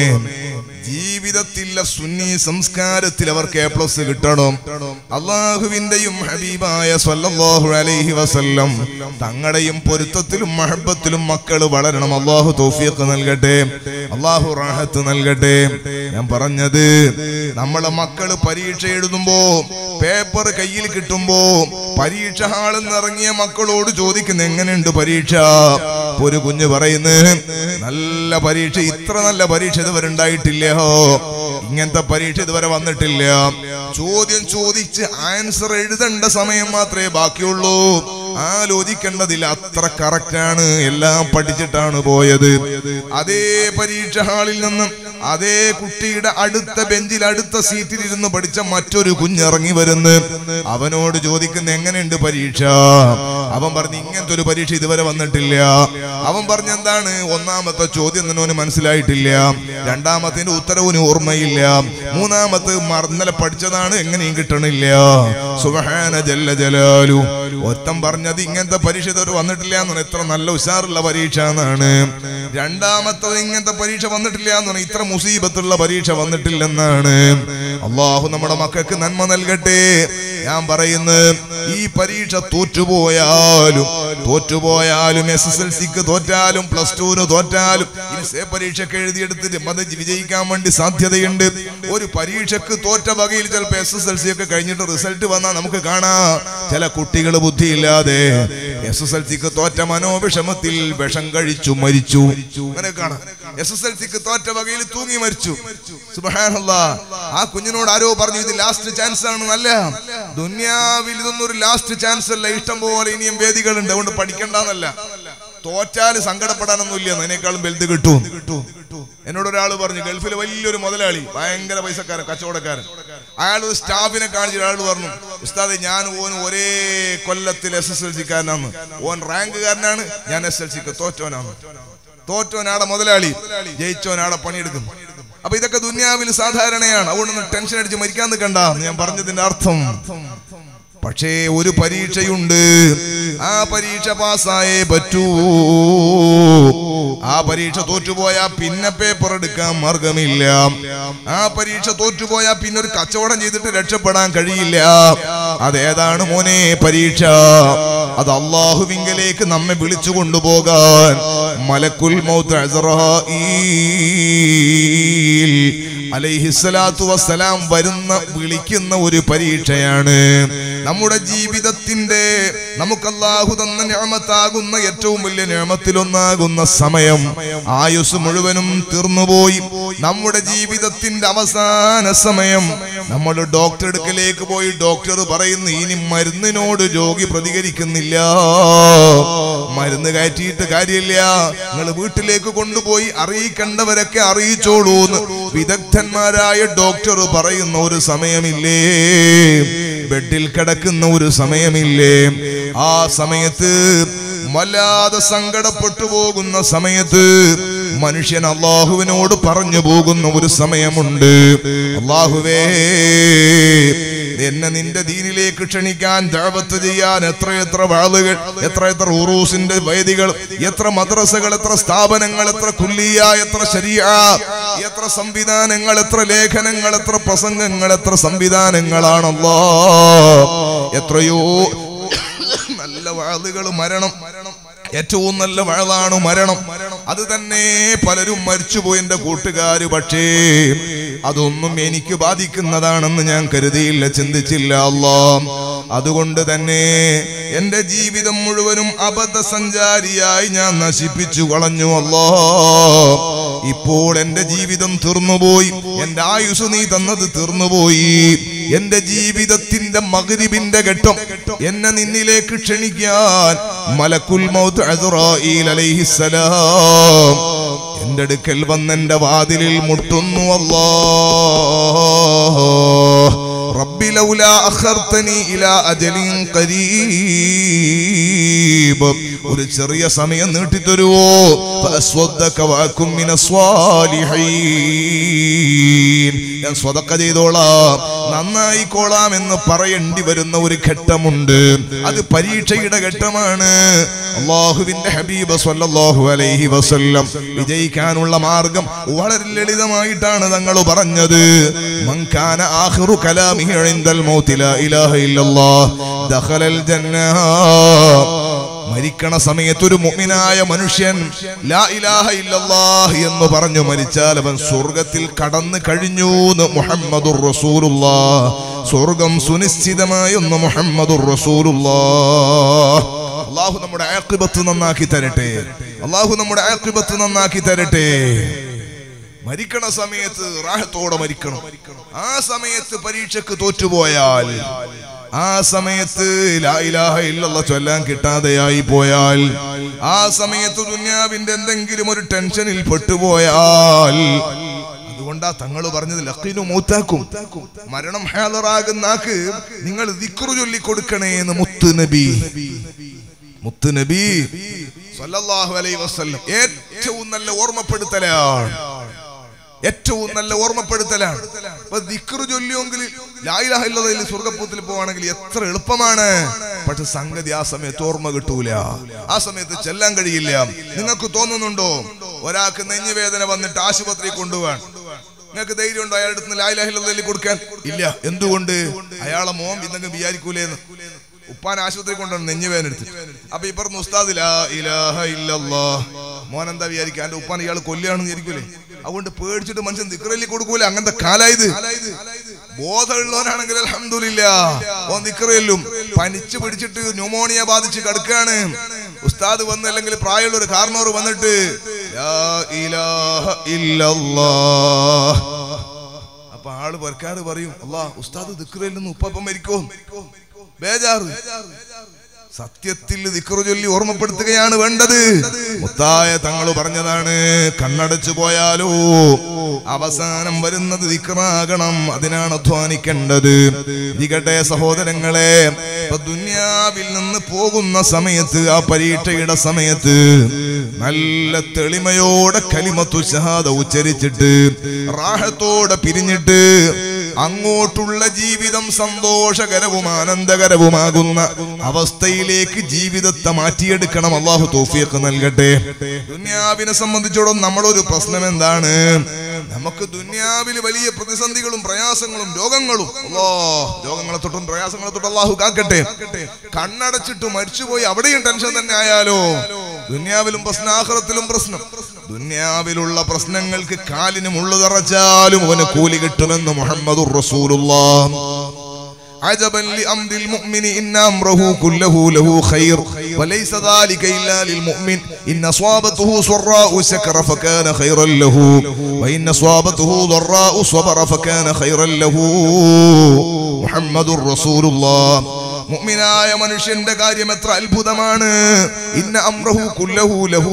ജീവിതത്തിലെ സുന്നി സംസ്കാരത്തിൽ അവർക്ക് എ പ്ലസ് കിട്ടണം അള്ളാഹുവിന്റെയും ഹബീബായ സല്ലല്ലാഹു അലൈഹി വസല്ലം തങ്ങളുടെയും പൊരുത്തത്തിലും മഹബത്തിലും മക്കൾ വളരണം അള്ളാഹു തൗഫീഖ് നൽകട്ടെ അള്ളാഹു റാഹത്ത് നൽകട്ടെ ഞാൻ പറഞ്ഞത് നമ്മളെ മക്കള് പരീക്ഷ എഴുതുമ്പോ പേപ്പർ കയ്യിൽ കിട്ടുമ്പോ പരീക്ഷ ഹാളിൽ നിന്ന് ഇറങ്ങിയ മക്കളോട് ചോദിക്കുന്ന എങ്ങനെയുണ്ട് പരീക്ഷ അപ്പൊ ഒരു കുഞ്ഞ് പറയുന്നു നല്ല പരീക്ഷ ഇത്ര നല്ല പരീക്ഷ ഇതുവരെ ഉണ്ടായിട്ടില്ലയോ ഇങ്ങനത്തെ പരീക്ഷ ഇതുവരെ വന്നിട്ടില്ല ചോദ്യം ചോദിച്ച് ആൻസർ എഴുതേണ്ട സമയം മാത്രമേ ബാക്കിയുള്ളൂ ആലോചിക്കേണ്ടതില്ല അത്ര കറക്റ്റാണ് എല്ലാം പഠിച്ചിട്ടാണ് പോയത് അതേ പരീക്ഷ ഹാളിൽ നിന്നും അതേ കുട്ടിയുടെ അടുത്ത ബെഞ്ചിൽ അടുത്ത സീറ്റിൽ ഇരുന്ന് പഠിച്ച മറ്റൊരു കുഞ്ഞിറങ്ങി വരുന്നു അവനോട് ചോദിക്കുന്ന എങ്ങനെയുണ്ട് പരീക്ഷ അവൻ പറഞ്ഞു ഇങ്ങനത്തെ ഒരു പരീക്ഷ ഇതുവരെ വന്നിട്ടില്ല അവൻ പറഞ്ഞ എന്താണ് ഒന്നാമത്തെ ചോദ്യം നിന്നോന് മനസ്സിലായിട്ടില്ല രണ്ടാമത്തിന്റെ ഉത്തരവിന് ഓർമ്മയില്ല മൂന്നാമത്തെ മറന്നലെ പഠിച്ചതാണ് എങ്ങനെയും കിട്ടണില്ല സുബഹാന ജല്ല ജലാലു ഒത്തം പറഞ്ഞത് ഇങ്ങനത്തെ പരീക്ഷ ഇതുവരെ വന്നിട്ടില്ല എന്നാണ് ഇത്ര നല്ല ഉഷാറുള്ള പരീക്ഷ എന്നാണ് രണ്ടാമത്തത് ഇങ്ങനത്തെ പരീക്ഷ വന്നിട്ടില്ല എന്നാണ് ഇത്ര മുസീബത്തുള്ള പരീക്ഷ വന്നിട്ടില്ലെന്നാണ് അള്ളാഹു നമ്മുടെ മക്കൾക്ക് നന്മ നൽകട്ടെ ഞാൻ പറയുന്നു ഈ പരീക്ഷ തോറ്റുപോയാലും തോറ്റുപോയാലും എസ് എസ് എൽ സിക്ക് തോറ്റാലും പ്ലസ് ടുവിന് തോറ്റാലും ഇനി സേ പരീക്ഷയ്ക്ക് എഴുതിയെടുത്തിട്ട് അത് വിജയിക്കാൻ വേണ്ടി സാധ്യതയുണ്ട് ഒരു പരീക്ഷക്ക് തോറ്റ വകയിൽ ചിലപ്പോ എസ് എസ് എൽ സി ഒക്കെ കഴിഞ്ഞിട്ട് റിസൾട്ട് വന്നാൽ നമുക്ക് കാണാം ചില കുട്ടികൾ ബുദ്ധിയില്ലാതെ എസ് എസ് എൽ സിക്ക് തോറ്റ മനോവിഷമത്തിൽ വിഷം കഴിച്ചു മരിച്ചു അങ്ങനെ കാണാം എസ് എസ് എൽ സിക്ക് തോറ്റ വകയിൽ തൂങ്ങി മരിച്ചു സുബ്ഹാനല്ലാ ആ കുഞ്ഞിനോട് ആരോ പറഞ്ഞു ഇത് ലാസ്റ്റ് ചാൻസ് ആണ് നല്ല ദുന്യാവിൽ ഇതൊന്നും ഒരു ലാസ്റ്റ് ചാൻസ് അല്ല ഇഷ്ടം പോലെ ഇനിയും വേദികളുണ്ട് അതുകൊണ്ട് പഠിക്കണ്ടെന്നല്ല തോറ്റാല് സങ്കടപ്പെടാനൊന്നുമില്ല അതിനേക്കാളും വലുത് കിട്ടും എന്നോട് ഒരാൾ പറഞ്ഞു ഗൾഫിലെ വലിയൊരു മുതലാളി ഭയങ്കര പൈസക്കാരൻ കച്ചവടക്കാരൻ അയാൾ ഒരു സ്റ്റാഫിനെ കാണിച്ചിട്ട് അയാൾ പറഞ്ഞു ഉസ്താദെ ഞാൻ ഓൻ ഒരേ കൊല്ലത്തിൽ എസ് എസ് എൽ സിക്കാരനാണ് ഓൻ റാങ്കുകാരനാണ് ഞാൻ എസ് എൽ സിക്ക് തോറ്റോനാണ് തോറ്റോനാടെ മുതലാളി ജയിച്ചോനാടെ പണിയെടുക്കും അപ്പൊ ഇതൊക്കെ ദുന്യാവിൽ സാധാരണയാണ് അതുകൊണ്ടൊന്നും ടെൻഷൻ അടിച്ച് മരിക്കാൻ നിൽക്കണ്ട എന്ന് ഞാൻ പറഞ്ഞതിന്റെ അർത്ഥം പക്ഷേ ഒരു പരീക്ഷയുണ്ട് ആ പരീക്ഷ പാസ്സായേ പറ്റൂ ആ പരീക്ഷ തോറ്റുപോയാ പിന്നെ പേപ്പർ എടുക്കാൻ മാർഗമില്ല ആ പരീക്ഷ തോറ്റുപോയാ പിന്നെ ഒരു കച്ചവടം ചെയ്തിട്ട് രക്ഷപ്പെടാൻ കഴിയില്ല അതേതാണ് മോനെ പരീക്ഷ അത് അള്ളാഹുവിങ്കലേക്ക് നമ്മെ വിളിച്ചു കൊണ്ടുപോകാൻ മലക്കുൽ മൗത്ത് അസ്റാഈൽ അലൈഹിസ്സലാത്തു വസ്സലാം വരുന്ന വിളിക്കുന്ന ഒരു പരീക്ഷയാണ് നമ്മുടെ ജീവിതത്തിന്റെ നമുക്ക് അല്ലാഹു തന്ന ഞാമത്താകുന്ന ഏറ്റവും വലിയ ഞാമത്തിലൊന്നാകുന്ന സമയം ആയുസ് മുഴുവനും തീർന്നുപോയി നമ്മുടെ ജീവിതത്തിന്റെ അവസാന സമയം നമ്മൾ ഡോക്ടർ അടുക്കലേക്ക് പോയി ഡോക്ടർ പറയുന്നു ഇനി മരുന്നിനോട് രോഗി പ്രതികരിക്കുന്നില്ല മരുന്ന് കയറ്റിയിട്ട് കാര്യമില്ല നിങ്ങൾ വീട്ടിലേക്ക് കൊണ്ടുപോയി അറിയിക്കേണ്ടവരൊക്കെ അറിയിച്ചോളൂ എന്ന് വിദഗ്ധന്മാരായ ഡോക്ടർ പറയുന്ന ഒരു സമയമില്ലേ ബെഡിൽ കിടക്കുന്ന ഒരു സമയമില്ലേ ആ സമയത്ത് വല്ലാതെ സങ്കടപ്പെട്ടു പോകുന്ന സമയത്ത് മനുഷ്യൻ അള്ളാഹുവിനോട് പറഞ്ഞു പോകുന്ന ഒരു സമയമുണ്ട് അള്ളാഹുവേ എന്നെ നിന്റെ ദീനിലേക്ക് ക്ഷണിക്കാൻ ദാവത്ത് ചെയ്യാൻ എത്രയെത്ര വാളുകൾ എത്ര എത്ര ഉറൂസിന്റെ വേദികൾ എത്ര മദ്രസകൾ എത്ര സ്ഥാപനങ്ങൾ എത്ര കുല്ലിയ എത്ര ശരിയ എത്ര സംവിധാനങ്ങൾ എത്ര ലേഖനങ്ങൾ എത്ര പ്രസംഗങ്ങൾ എത്ര സംവിധാനങ്ങളാണല്ലോ എത്രയോ നല്ല വാളുകൾ മരണം ഏറ്റവും നല്ല വാഴാണ് മരണം അത് തന്നെ പലരും മരിച്ചുപോയി എന്റെ കൂട്ടുകാര് പക്ഷേ അതൊന്നും എനിക്ക് ബാധിക്കുന്നതാണെന്ന് ഞാൻ കരുതിയില്ല ചിന്തിച്ചില്ല അല്ലോ അതുകൊണ്ട് തന്നെ എന്റെ ജീവിതം മുഴുവനും അബദ്ധ സഞ്ചാരിയായി ഞാൻ നശിപ്പിച്ചു കളഞ്ഞു അല്ലോ ഇപ്പോൾ എന്റെ ജീവിതം തീർന്നുപോയി എന്റെ ആയുസ് നീ തന്നത് തീർന്നുപോയി എന്റെ ജീവിതത്തിന്റെ മകരിബിന്റെ ഘട്ടം എന്നെ നിന്നിലേക്ക് ക്ഷണിക്കാൻ മലക്കുൽ മൗത്ത് അസ്റായീൽ അലൈഹിസ്സലാം എന്റെ അടുക്കൽ വന്നെന്റെ വാതിലിൽ മുട്ടുന്നു അല്ലാ رب لولا أخرتني إلى أجل قريب ഒരു ചെറിയ സമയം നീട്ടിത്തരുവോ فأصدق وأكن من الصالحين ഞാൻ സ്വതക്ക ചെയ്തോളാം നന്നായിക്കോളാം എന്ന് പറയേണ്ടി വരുന്ന ഒരു ഘട്ടമുണ്ട് അത് പരീക്ഷയുടെ ഘട്ടമാണ് അള്ളാഹുവിന്റെ ഹബീബ് സ്വല്ലല്ലാഹു അലൈഹി വസല്ലം വിജയിക്കാനുള്ള മാർഗം വളരെ ലളിതമായിട്ടാണ് തങ്ങൾ പറഞ്ഞത് മൻകാന ആഖിറു കലാമിഹി ഇൻദൽ മൗതി ലാ ഇലാഹ ഇല്ലല്ലാഹ് ദഖലൽ ജന്നah മരിക്കണ സമയത്ത് ഒരു മുഅ്മിനായ മനുഷ്യൻ ലാ ഇലാഹ ഇല്ലല്ലാഹ് എന്ന് പറഞ്ഞു മരിച്ചാൽ അവൻ സ്വർഗത്തിൽ കടന്നു കഴിഞ്ഞു എന്ന് മുഹമ്മദുർ റസൂലുള്ളാഹ് സ്വർഗം സുനിശ്ചിതമായെന്ന് മുഹമ്മദുർ റസൂലുള്ളാഹ് അള്ളാഹു നമ്മുടെ ആഖിബത്ത് നന്നാക്കി തരട്ടെ അള്ളാഹു നമ്മുടെ ആഖിബത്ത് നന്നാക്കി തരട്ടെ മരിക്കണ സമയത്ത് റാഹത്തോടെ മരിക്കണം ആ സമയത്ത് പരീക്ഷക്ക് തോറ്റുപോയാൽ ആ സമയത്ത് ലാ ഇലാഹ ഇല്ലല്ലാഹ് ചൊല്ലാൻ കിട്ടാതെയായി പോയാൽ ആ സമയത്ത് ദുന്യാവിന്റെ എന്തെങ്കിലും ഒരു ടെൻഷനിൽ പെട്ടുപോയാൽ അതുകൊണ്ടാ തങ്ങൾ പറഞ്ഞത് ലഖീനു മൂത്താക്കും മരണം ഹാദറാകുന്നാക്ക് നിങ്ങൾ ദിക്റു ചൊല്ലി കൊടുക്കണേ എന്ന് മുത്ത് നബി മുത്ത് നബി സല്ലല്ലാഹു അലൈഹി വസല്ലം ഏറ്റവും നല്ല ഓർമ്മപ്പെടുത്തലാണ് ഏറ്റവും നല്ല ഓർമ്മപ്പെടുത്തലാണ് അപ്പൊ ദിക്റ് ചൊല്ലിയെങ്കിൽ ലായിലാഹില്ലതിൽ സ്വർഗപ്പൂത്തിൽ പോവാണെങ്കിൽ എത്ര എളുപ്പമാണ് പക്ഷെ സംഗതി ആ സമയത്ത് ഓർമ്മ കിട്ടൂല ആ സമയത്ത് ചെല്ലാൻ കഴിയില്ല നിങ്ങൾക്ക് തോന്നുന്നുണ്ടോ ഒരാൾക്ക് നെഞ്ഞുവേദന വന്നിട്ട് ആശുപത്രി കൊണ്ടുപോകാൻ നിങ്ങൾക്ക് ധൈര്യം ഉണ്ടോ അയാളുടെ അടുത്ത് ലായിലാഹില്ലതിൽ കൊടുക്കാൻ ഇല്ല എന്തുകൊണ്ട് അയാളെ മോൻ എന്തെങ്കിലും വിചാരിക്കൂലേന്ന് ഉപ്പാൻ ആശുപത്രി കൊണ്ടുവന്ന് നെഞ്ഞുവേദന എടുത്തിട്ട് അപ്പൊ ഈ പറഞ്ഞ ഉസ്താദ് ലാ ഇലാഹ ഇല്ലല്ലാ മോൻ എന്താ വിചാരിക്കുക എന്റെ ഉപ്പാൻ ഇയാൾ കൊല്ലുകയാണെന്ന് വിചാരിക്കൂലേ അതുകൊണ്ട് പേടിച്ചിട്ട് മനുഷ്യൻ ദിക്റലി കൊടുക്കൂല അങ്ങനത്തെ കാലായത് ബോധമുള്ളവനാണെങ്കിൽ അലഹമില്ല ഓൻ ദിക്റയിലും പനിച്ച് പിടിച്ചിട്ട് ന്യൂമോണിയ ബാധിച്ച് കിടക്കുകയാണ് ഉസ്താദ് വന്ന് അല്ലെങ്കിൽ പ്രായമുള്ള ഒരു കാരണവർ വന്നിട്ട് ലാ ഇലാഹ ഇല്ലല്ലാഹ് അപ്പൊ ആള് പെരക്കാട് പറയും അല്ലാ ഉസ്താദ് ദിക്റയിൽ നിന്ന് ഉപ്പപ്പം മരിക്കോ ബേജാറ് സത്യത്തിൽ ദിക്റു ചൊല്ലി ഓർമ്മപ്പെടുത്തുകയാണ് വേണ്ടത് മുത്തായ തങ്ങൾ പറഞ്ഞതാണ് കണ്ണടച്ചു പോയാലോ അവസാനം വരുന്നത് ദിക്റാകണം അതിനാണ് അധ്വാനിക്കേണ്ടത് ഇരിക്കട്ടെ സഹോദരങ്ങളെ ഇപ്പൊ ദുന്യാവിൽ നിന്ന് പോകുന്ന സമയത്ത് ആ പരീക്ഷയുടെ സമയത്ത് നല്ല തെളിമയോടെ കലിമത്തു ഷഹാദ ഉച്ചരിച്ചിട്ട് റാഹത്തോടെ പിരിഞ്ഞിട്ട് അങ്ങോട്ടുള്ള ജീവിതം സന്തോഷകരവും ആനന്ദകരവുമാകുന്ന അവസ്ഥയിലേക്ക് ജീവിതത്തെ മാറ്റിയെടുക്കണം അള്ളാഹു തോഫിയൊക്കെ നൽകട്ടെ ദുന്യാവിനെ സംബന്ധിച്ചോളം നമ്മളൊരു പ്രശ്നം എന്താണ് നമുക്ക് ദുന്യാവിൽ വലിയ പ്രതിസന്ധികളും പ്രയാസങ്ങളും രോഗങ്ങളും അല്ലോ രോഗങ്ങളെ തൊട്ടും പ്രയാസങ്ങളെ തൊട്ടും അള്ളാഹു കാക്കട്ടെ കണ്ണടച്ചിട്ട് മരിച്ചുപോയി അവിടെയും ടെൻഷൻ തന്നെ ആയാലോ ദുന്യാവിലും പ്രശ്നം ആഹ്റത്തിലും പ്രശ്നം ദുന്യാവിലുള്ള പ്രശ്നങ്ങൾക്ക് കാലിന് മുള്ളു തറച്ചാലും അവന് കൂലി കിട്ടുമെന്ന് മുഹമ്മദുർ റസൂലുള്ളാഹ് عجبا لأمر المؤمن إن أمره كله له خير وليس ذلك إلا للمؤمن إن أصابته سراء شكر فكان خيرا له وإن أصابته ضراء صبر فكان خيرا له محمد رسول الله മുഅ്മിനായ മനുഷ്യന്റെ കാര്യം എത്ര അത്ഭുതമാണ് ഇന്ന അംറഹു കുല്ലഹു ലഹു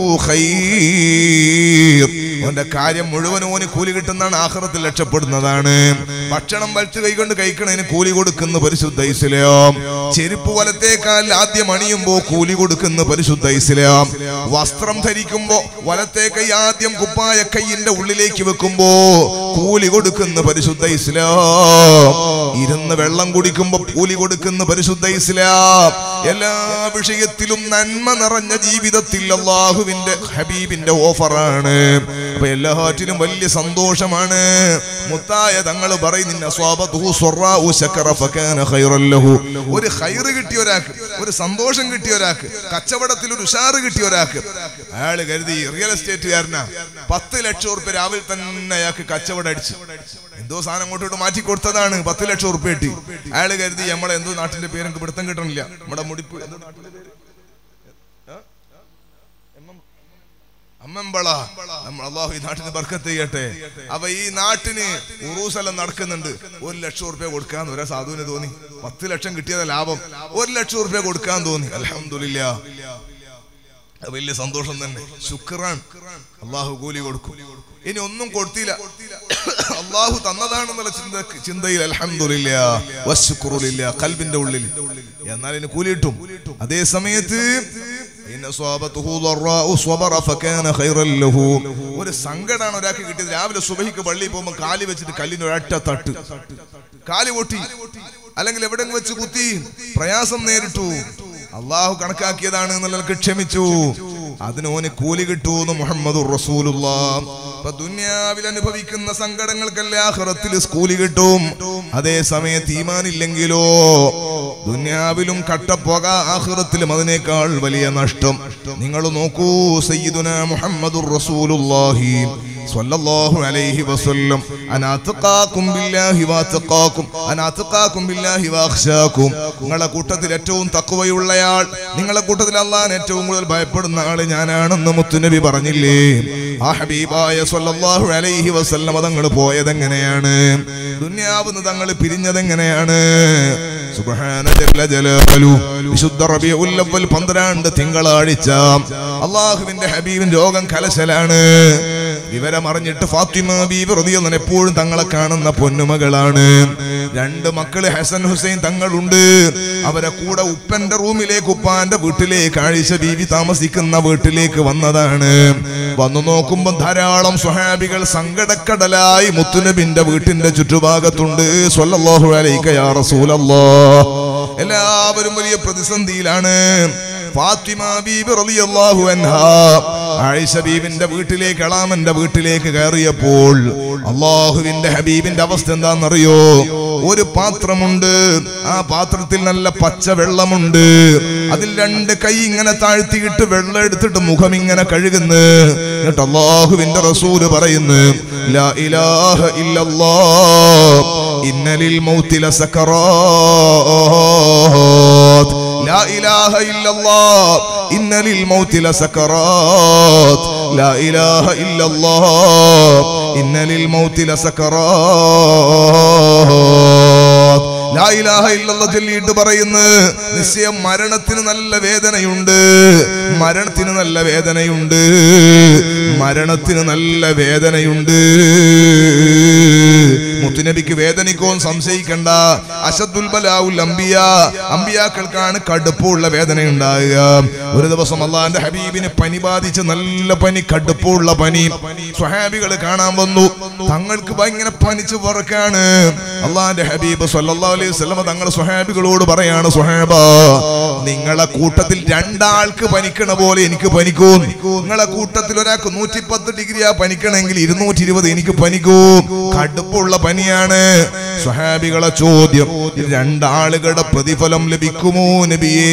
ഖൈർ അവന്റെ കാര്യം മുഴുവനും ഓന് കൂലി കിട്ടുന്നതാണ് ആഖിറത്തിൽ രക്ഷപ്പെടുന്നതാണ് ഭക്ഷണം വലത്ത് കൈകൊണ്ട് കഴിക്കണതിന് കൂലി കൊടുക്കുന്ന പരിശുദ്ധ ഇസ്ലാം ചെരുപ്പ് വലത്തേക്കാൽ ആദ്യം അണിയുമ്പോ കൂലി കൊടുക്കുന്ന പരിശുദ്ധ ഇസ്ലാം വസ്ത്രം ധരിക്കുമ്പോ വലത്തെ കൈ ആദ്യം കുപ്പായ കൈയിന്റെ ഉള്ളിലേക്ക് വെക്കുമ്പോ കൂലി കൊടുക്കുന്ന പരിശുദ്ധ ഇസ്ലാം ഇരുന്ന് വെള്ളം കുടിക്കുമ്പോ കൂലി കൊടുക്കുന്ന പരിശുദ്ധ ഇസ്ലാം എല്ലാ വിഷയത്തിലും നന്മ നിറഞ്ഞ ജീവിതത്തിൽ അള്ളാഹുവിന്റെ ഹബീബിന്റെ ഓഫറാണ് അപ്പൊ എല്ലാറ്റിലും വലിയ സന്തോഷമാണ് മുത്തായ തങ്ങൾ പറയുന്ന സ്വാബത്തുഹു സ്വറാഉ ശക്കറ ഫകാന ഖൈറൻ ലഹു. ഒരു ഹൈറ് കിട്ടിയ ഒരാൾക്ക് ഒരു സന്തോഷം കിട്ടിയ ഒരാൾക്ക് കച്ചവടത്തിൽ ഒരു ഉഷാറ് കിട്ടിയ ഒരാൾക്ക് അയാള് കരുതി റിയൽ എസ്റ്റേറ്റുകാരനാ പത്ത് ലക്ഷം ഉറുപ്പ്യ രാവിലെ തന്നെ അയാൾക്ക് കച്ചവടം അടിച്ചു എന്തോ സാധനം അങ്ങോട്ടോട്ട് മാറ്റി കൊടുത്തതാണ് പത്ത് ലക്ഷം ഉറുപ്പ്യ കിട്ടി അയാള് കരുതി നമ്മളെ എന്തോ നാട്ടിന്റെ പേര് എനിക്ക് പിടുത്തം കിട്ടണില്ല നമ്മുടെ മുടിപ്പ് എന്തോ നാട്ടിന്റെ പേര് ആ? എമ്മം- അമ്മമ്പള നമ്മൾ അള്ളാഹു ഈ നാട്ടിന് ബർക്കത്ത് ചെയ്യട്ടെ അപ്പൊ ഈ നാട്ടിന് ഉറൂസെല്ലാം നടക്കുന്നുണ്ട് ഒരു ലക്ഷം ഉറുപ്യ കൊടുക്കാന്ന് ഒരാ സാധുവിന് തോന്നി പത്ത് ലക്ഷം കിട്ടിയത് ലാഭം ഒരു ലക്ഷം ഉറുപ്യ കൊടുക്കാൻ തോന്നി അലഹമില്ല അത് വലിയ സന്തോഷം തന്നെ ശുക്രാൻ അള്ളാഹു കൂലി കൊടുക്കും ഇനി ഒന്നും കൊടുത്തില്ല അള്ളാഹു തന്നതാണെന്നുള്ള ചിന്ത ചിന്തയിൽ അലഹമില്ല വശുക്കുറില്ല കൽബിന്റെ ഉള്ളിൽ എന്നാൽ ഇനി കൂലി കിട്ടും അതേ സമയത്ത് ഇൻ അസ്വാബത്തുഹു ളറാഉ സ്വബറ ഫകാന ഖൈറൻ ലഹു. ഒരു സങ്കടാണ് ഒരാൾക്ക് കിട്ടിയത് രാവിലെ സുബഹിക്ക് പള്ളിയിൽ പോകുമ്പോൾ കാലി വെച്ചിട്ട് കല്ലിന് ഒരൊറ്റ തട്ട് കാല് പൊട്ടി അല്ലെങ്കിൽ എവിടെങ്കിലും വെച്ച് കുത്തി പ്രയാസം നേരിട്ടു അള്ളാഹു കണക്കാക്കിയതാണ് എന്നുള്ളത് ക്ഷമിച്ചു അതിന് ഓന് കൂലി കിട്ടൂന്ന് മുഹമ്മദ് ഇപ്പൊ ദുന്യാവിൽ അനുഭവിക്കുന്ന സങ്കടങ്ങൾക്കല്ലേ ആഹ്റത്തിൽ കൂലി കിട്ടും അതേ സമയത്ത് ഈമാനില്ലെങ്കിലോ ദുന്യാവിലും കട്ടപ്പോക ആഹ്റത്തിലും അതിനേക്കാൾ വലിയ നഷ്ടം നിങ്ങൾ നോക്കൂ സയ്യിദുന മുഹമ്മദുർ റസൂലുള്ളാഹി സ്വല്ലല്ലാഹു അലൈഹി വസല്ലം അന അത്ഖാകും ബില്ലാഹി വഅത്ഖാകും അന അത്ഖാകും ബില്ലാഹി വഅഖ്ശാകും നിങ്ങളുടെ കൂട്ടത്തിൽ ഏറ്റവും തഖ്വയുള്ളയാൾ നിങ്ങളുടെ കൂട്ടത്തിൽ അള്ളാഹനെ ഏറ്റവും കൂടുതൽ ഭയപ്പെടുന്ന ആള് ഞാനാണെന്ന് മുത്തുനബി പറഞ്ഞില്ലേ ആ ഹബീബായ സ്വല്ലല്ലാഹു അലൈഹി വസല്ലം തങ്ങൾ പോയത് എങ്ങനെയാണ് ദുനിയാവുന്ന് തങ്ങൾ പിരിഞ്ഞത് എങ്ങനെയാണ് സുബ്ഹാന ജല്ല ജലാലു വിശുദ്ധ റബീഉൽ അവ്വൽ 12 തിങ്കളാഴ്ച അള്ളാഹുവിന്റെ ഹബീബിൻ രോഗം കലശലാണ് വിവരമറിഞ്ഞിട്ട് ഫാത്തിമ ബീബി റളിയല്ലാഹു എപ്പോഴും തങ്ങളെ കാണുന്ന പൊന്നുമകളാണ് രണ്ട് മക്കള് ഹസൻ ഹുസൈൻ തങ്ങളുണ്ട് അവരെ കൂടെ ഉപ്പന്റെ റൂമിലേക്ക് ഉപ്പാന്റെ വീട്ടിലേക്ക് ആയിഷ ബീവി താമസിക്കുന്ന വീട്ടിലേക്ക് വന്നതാണ് വന്നു നോക്കുമ്പോൾ ധാരാളം സ്വഹാബികൾ സങ്കടക്കടലായി മുത്തുനബിന്റെ വീട്ടിന്റെ ചുറ്റുഭാഗത്തുണ്ട് സ്വല്ലല്ലാഹു അലൈക യാ റസൂലല്ലാഹ് എല്ലാവരും വലിയ പ്രതിസന്ധിയിലാണ് ഫാത്തിമ ബീബി റളിയല്ലാഹു അൻഹാ ആയിഷ ബീബിന്റെ വീട്ടിലേക്ക് എളാമന്റെ വീട്ടിലേക്ക് കയറിയപ്പോൾ അള്ളാഹുവിന്റെ ഹബീബിന്റെ അവസ്ഥ എന്താണെന്നറിയോ ഒരു പാത്രമുണ്ട് ആ പാത്രത്തിൽ നല്ല പച്ച വെള്ളമുണ്ട് അതിൽ രണ്ട് കൈ ഇങ്ങനെ താഴ്ത്തിയിട്ട് വെള്ളം എടുത്തിട്ട് മുഖം ഇങ്ങനെ കഴുകുന്നു എന്നിട്ട് അള്ളാഹുവിന്റെ റസൂല് പറയുന്നു ലാ ഇലാഹ ഇല്ലല്ലാഹ് ഇന്നലിൽ മൗത്തില സക്കറാത്ത് لا إله إلا الله إن للموت لسكرات لا إله إلا الله إن للموت لسكرات ലാ ഇലാഹ ഇല്ലല്ലാഹ് ചൊല്ലിയിട്ട് പറയുന്നു നിശ്ചയം മരണത്തിന് നല്ല വേദനയുണ്ട് മരണത്തിന് നല്ല വേദനയുണ്ട് മരണത്തിന് നല്ല വേദനയുണ്ട് മുത്തുനബിക്ക് വേദനിക്കോ സംശയിക്കണ്ട അശദ്ദുൽ ബലാഉൽ അംബിയ അംബിയാക്കൾക്കാണ് കടുപ്പമുള്ള വേദന ഉണ്ടാകുക ഒരു ദിവസം അള്ളാന്റെ ഹബീബിന് പനി ബാധിച്ച് നല്ല പനി കടുപ്പമുള്ള പനി സ്വഹാബികൾ കാണാൻ വന്നു തങ്ങൾക്ക് ഭയങ്കര പനിച്ച് പറക്കാണ് അള്ളാന്റെ ഹബീബ് സല്ലല്ലാഹു അലൈഹി വസല്ലമ തങ്ങൾ സ്വഹാബികളോട് പറയാണ് സ്വഹാബ നിങ്ങളെ കൂട്ടത്തിൽ രണ്ടാൾക്ക് പനിക്കണ പോലെ എനിക്ക് പനിക്കും നിങ്ങളെ കൂട്ടത്തിൽ ഒരാൾക്ക് നൂറ്റിപ്പത്ത് ഡിഗ്രിയാ പനിക്കണമെങ്കിൽ ഇരുന്നൂറ്റി ഇരുപത് എനിക്ക് പനിക്കും കടുപ്പുള്ള പനിയാണ് സ്വഹാബികളെ ചോദ്യം രണ്ടാളുകളുടെ പ്രതിഫലം ലഭിക്കുമോ നബിയേ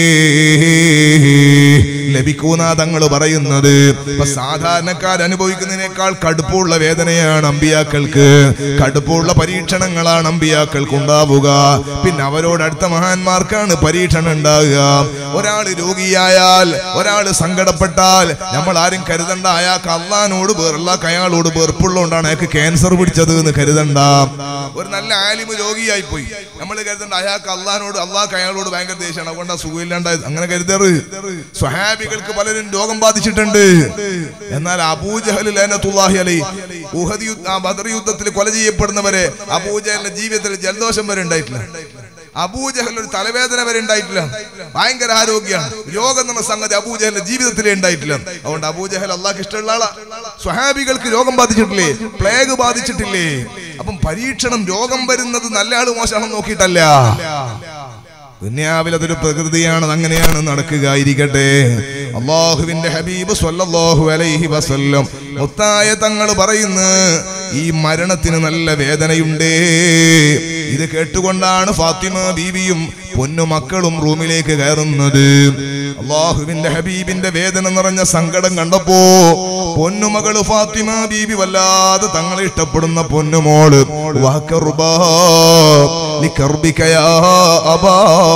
ലഭിക്കൂന്നാ തങ്ങൾ പറയുന്നത് ഇപ്പൊ സാധാരണക്കാർ അനുഭവിക്കുന്നതിനേക്കാൾ കടുപ്പമുള്ള വേദനയാണ് അമ്പിയാക്കൾക്ക് കടുപ്പമുള്ള പരീക്ഷണങ്ങളാണ് അമ്പിയാക്കൾക്ക് ഉണ്ടാവുക പിന്നെ അവരോട് അടുത്ത മഹാന്മാർക്കാണ് പരീക്ഷണം ഉണ്ടാകുക ഒരാൾ രോഗിയായാൽ ഒരാൾ സങ്കടപ്പെട്ടാൽ നമ്മൾ ആരും കരുതണ്ട അയാൾക്ക് അള്ളഹാനോട് അള്ളാഹ് അയാളോട് വെറുപ്പുള്ളതുകൊണ്ടാണ് അയാൾക്ക് ക്യാൻസർ പിടിച്ചത് എന്ന് കരുതണ്ട ഒരു നല്ല ആലിമ് രോഗിയായി പോയി നമ്മൾ കരുതണ്ട അയാൾക്ക് അള്ളഹാനോട് അള്ളാഹ് അയാളോട് ഭയങ്കര ദേഷ്യമാണ് അതുകൊണ്ട് സുഖമില്ലാണ്ടായത് അങ്ങനെ കരുതറ് സ്വഹാബികൾക്ക് പലരും രോഗം ബാധിച്ചിട്ടുണ്ട് എന്നാൽ അബൂജഹൽ ലൈനത്തുല്ലാഹി അലൈ ഉഹദ് യുദ്ധ ആ ബദർ യുദ്ധത്തിൽ കൊല ചെയ്യപ്പെടുന്നവരെ അബൂജഹലിന്റെ ജീവിതത്തിൽ ജലദോഷം വരെ ഉണ്ടായിട്ടില്ല അബൂജഹൽ ഒരു തലവേദന വരെ ഉണ്ടായിട്ടില്ല ഭയങ്കര ആരോഗ്യമാണ് രോഗം എന്ന സംഗതി അബൂജഹലിന്റെ ജീവിതത്തിലേ ഉണ്ടായിട്ടില്ല അതുകൊണ്ട് അബൂജഹൽ അള്ളാഹ് ഇഷ്ടമുള്ള ആളാ സ്വഹാബികൾക്ക് രോഗം ബാധിച്ചിട്ടില്ലേ പ്ലേഗ് ബാധിച്ചിട്ടില്ലേ അപ്പം പരീക്ഷണം രോഗം വരുന്നത് നല്ല ആള് മോശമാണെന്ന് നോക്കിയിട്ടല്ല ദുന്യാവിൽ അതൊരു പ്രകൃതിയാണ് അങ്ങനെയാണ് നടക്കുക ഇരിക്കട്ടെ അള്ളാഹുവിന്റെ ഹബീബ് സ്വല്ലല്ലാഹു അലൈഹി വസല്ലം മുത്തായ തങ്ങൾ പറയുന്നു ഈ മരണത്തിന് നല്ല വേദനയുണ്ടേ ഇത് കേട്ടുകൊണ്ടാണ് ഫാത്തിമ ബീവിയും പൊന്നു മക്കളും റൂമിലേക്ക് കയറുന്നത് അള്ളാഹുവിന്റെ ഹബീബിന്റെ വേദന നിറഞ്ഞ സങ്കടം കണ്ടപ്പോ പൊന്നുമകള് ഫാത്തിമ ബീബി വല്ലാതെ തങ്ങളെ ഇഷ്ടപ്പെടുന്ന പൊന്നുമോള് വാക്കറുബാ ലികർബിക യാ അബാ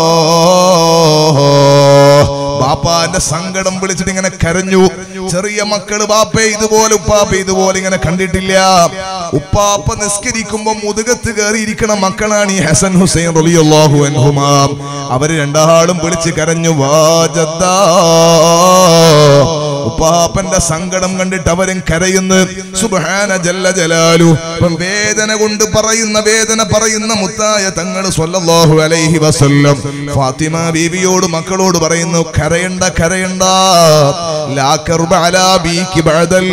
ബാപ്പാന്റെ സങ്കടം വിളിച്ചിട്ട് ഇങ്ങനെ കരഞ്ഞു ചെറിയ മക്കള് ബാപ്പേ ഇതുപോലെ ഉപ്പാപ്പ ഇതുപോലെ ഇങ്ങനെ കണ്ടിട്ടില്ല ഉപ്പാപ്പ നിസ്കരിക്കുമ്പോ മുതുകത്ത് കയറിയിരിക്കണ മക്കളാണ് ഈ ഹസൻ ഹുസൈൻ റളിയല്ലാഹു അൻഹുമാ അവര് രണ്ടാളും വിളിച്ച് കരഞ്ഞു വാജദ്ദാ ഉപ്പാപ്പന്റെ സങ്കടം കണ്ടിട്ട് അവരും കരയുന്നു സുബ്ഹാന ജല്ല ജലാലു അപ്പം വേദന കൊണ്ട് പറയുന്ന വേദന പറയുന്ന മുത്തായ തങ്ങൾ സ്വല്ലല്ലാഹു അലൈഹി വസല്ലം ഫാത്തിമ ബീവിയോട് മക്കളോട് പറയുന്നു കരയണ്ട കരയണ്ട ലാ കർബ അലാ ബീകി ബഅദൽ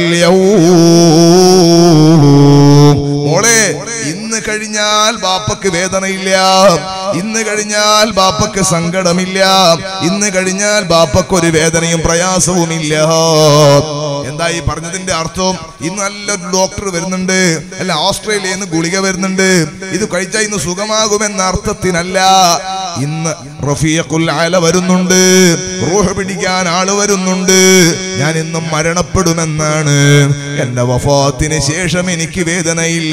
യൗം മോളെ ഇന്ന് കഴിഞ്ഞാൽ ബാപ്പക്ക് വേദനയില്ല ഇന്ന് കഴിഞ്ഞാൽ ബാപ്പക്ക് സങ്കടമില്ല ഇന്ന് കഴിഞ്ഞാൽ ബാപ്പക്ക് ഒരു വേദനയും പ്രയാസവുമില്ല എന്താ ഈ പറഞ്ഞതിന്റെ അർത്ഥം ഇന്ന് നല്ലൊരു ഡോക്ടർ വരുന്നുണ്ട് അല്ല ഓസ്ട്രേലിയയിൽ നിന്ന് ഗുളിക വരുന്നുണ്ട് ഇത് കഴിച്ചാൽ ഇന്ന് സുഖമാകുമെന്ന അർത്ഥത്തിനല്ല ഇന്ന് റഫീഖുൽ ആല വരുന്നുണ്ട് റൂഹ് പിടിക്കാൻ ആള് വരുന്നുണ്ട് ഞാൻ ഇന്നും മരണപ്പെടുമെന്നാണ് എന്റെ വഫാത്തിന് ശേഷം എനിക്ക് വേദനയില്ല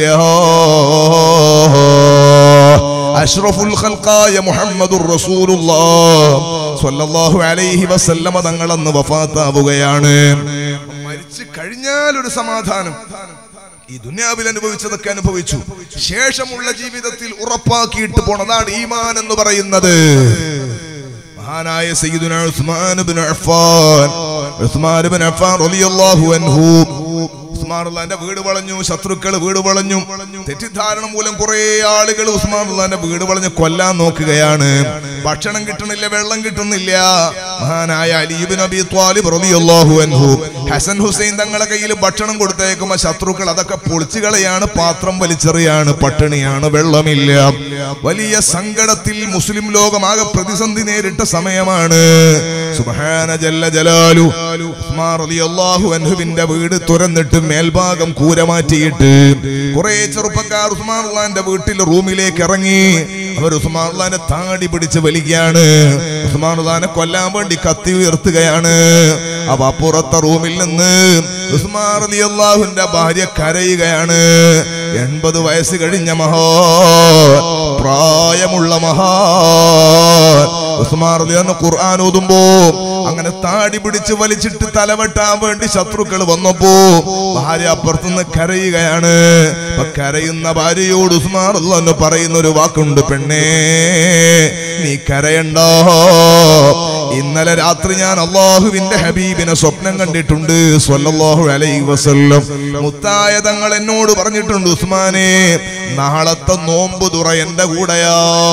അഷ്റഫുൽ ഖൽഖായ മുഹമ്മദുർ റസൂലുള്ളാഹ് സ്വല്ലല്ലാഹു അലൈഹി വസല്ലമ തങ്ങൾ അന്ന് വഫാത്താവുകയാണ് മരിച്ചു കഴിഞ്ഞാൽ ഒരു സമാധാനം ഈ ദുനിയാവിൽ അനുഭവിച്ചതൊക്കെ അനുഭവിച്ചു ശേഷമുള്ള ജീവിതത്തിൽ ഉറപ്പാക്കിയിട്ട് പോണതാണ് ഈമാൻ എന്ന് പറയുന്നത് മഹാനായ സയ്യിദുന ഉസ്മാൻ ഇബ്നു അഫ്ഫാൻ ഉസ്മാൻ ഇബ്നു അഫ്ഫാൻ റളിയല്ലാഹു അൻഹു ഉസ്മാനുള്ളാന്റെ വീട് വളഞ്ഞു ശത്രുക്കൾ വീട് വളഞ്ഞു തെറ്റിദ്ധാരണ മൂലം കുറെ ആളുകൾ ഉസ്മാനുള്ളാന്റെ വീട് വളഞ്ഞ് കൊല്ലാൻ നോക്കുകയാണ് ഭക്ഷണം കിട്ടണില്ല വെള്ളം കിട്ടുന്നില്ല മഹാനായ അലീബ് നബി ത്വാലിബ് റളിയല്ലാഹു അൻഹു ഹസൻ ഹുസൈൻ തങ്ങളെ കയ്യിൽ ഭക്ഷണം കൊടുത്തേക്കുമ്പോ ശത്രുക്കൾ അതൊക്കെ പൊളിച്ചു കളയാണ് പാത്രം വലിച്ചെറിയാണ് പട്ടിണിയാണ് വെള്ളമില്ല വലിയ സങ്കടത്തിൽ മുസ്ലിം ലോകമാകെ പ്രതിസന്ധി നേരിട്ട സമയമാണ് സുബ്ഹാന ജല്ല ജലാലു ഉസ്മാൻ റളിയല്ലാഹു അൻഹുവിന്റെ വീട് തുറന്നിട്ട് മേൽഭാഗം കൂര മാറ്റിയിട്ട് കുറെ ചെറുപ്പക്കാർ ഉസ്മാനുള്ളാന്റെ വീട്ടിൽ റൂമിലേക്ക് ഇറങ്ങി അവർ ഉസ്മാനുള്ളാന്റെ താടി പിടിച്ച് വലിക്കുകയാണ് ഉസ്മാനുള്ളാനെ കൊല്ലാൻ വേണ്ടി കത്തി ഉയർത്തുകയാണ് അപ്പൊ അപ്പുറത്തെ റൂമിൽ നിന്ന് ഉസ്മാൻ റളിയല്ലാഹുവിന്റെ ഭാര്യ കരയുകയാണ് എൺപത് വയസ്സ് കഴിഞ്ഞ മഹാ പ്രായമുള്ള മഹാ ഉസ്മാൻ റളിയല്ലാഹു ഖുർആൻ ഓതുമ്പോ അങ്ങനെ താടി പിടിച്ച് വലിച്ചിട്ട് തലവെട്ടാൻ വേണ്ടി ശത്രുക്കൾ വന്നപ്പോ ഭാര്യ അപ്പുറത്തുനിന്ന് കരയുകയാണ് അപ്പൊ കരയുന്ന ഭാര്യയോട് ഉസ്മാൻ റളിയല്ലാഹു പറയുന്ന ഒരു വാക്കുണ്ട് പെണ്ണേ നീ കരയണ്ടോ ഇന്നലെ രാത്രി ഞാൻ അള്ളാഹുവിന്റെ ഹബീബിനെ സ്വപ്നം കണ്ടിട്ടുണ്ട് സ്വല്ലല്ലാഹു അലൈഹി വസല്ലം മുത്തായ തങ്ങൾ എന്നോട് പറഞ്ഞിട്ടുണ്ട് ഉസ്മാനെ നാളത്തെ നോമ്പ് തുറ എന്റെ കൂടെയാ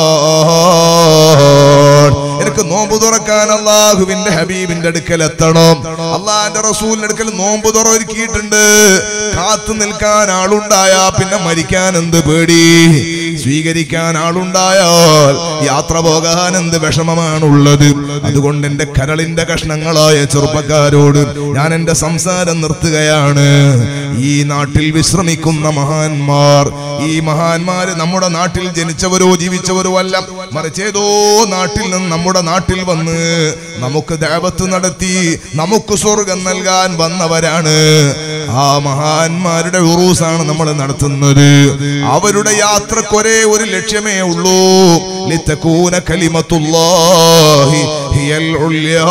എനിക്ക് നോമ്പ് തുറക്കാൻ അള്ളാഹുവിന്റെ ഹബീബിന്റെ അടുക്കൽ എത്തണം അള്ളാഹിന്റെ റസൂലിന്റെ അടുക്കൽ നോമ്പ് തുറ ഒരുക്കിയിട്ടുണ്ട് കാത്തു നിൽക്കാൻ ആളുണ്ടായാ പിന്നെ മരിക്കാൻ എന്ത് പേടി സ്വീകരിക്കാൻ ആളുണ്ടായാൽ യാത്ര പോകാൻ എന്ത് വിഷമമാണുള്ളത് അതുകൊണ്ട് എന്റെ കരളിന്റെ കഷ്ണങ്ങളായ ചെറുപ്പക്കാരോട് ഞാൻ എന്റെ സംസാരം നിർത്തുകയാണ് ഈ നാട്ടിൽ വിശ്രമിക്കുന്ന മഹാന്മാർ ഈ മഹാന്മാര് നമ്മുടെ നാട്ടിൽ ജനിച്ചവരോ ജീവിച്ചവരോ അല്ല മറിച്ച് ഏതോ നാട്ടിൽ നിന്ന് നമ്മുടെ നാട്ടിൽ വന്ന് നമുക്ക് ദേവത്ത് നടത്തി നമുക്ക് സ്വർഗം നൽകാൻ വന്നവരാണ് ആ മഹാന്മാരുടെ ഉറൂസാണ് നമ്മൾ നടത്തുന്നത് അവരുടെ യാത്രക്കൊരേ ഒരു ലക്ഷ്യമേ ഉള്ളൂ ലിത്തക്കൂന കലിമത്തുല്ലാഹി ഹിയൽ ഉള്യാ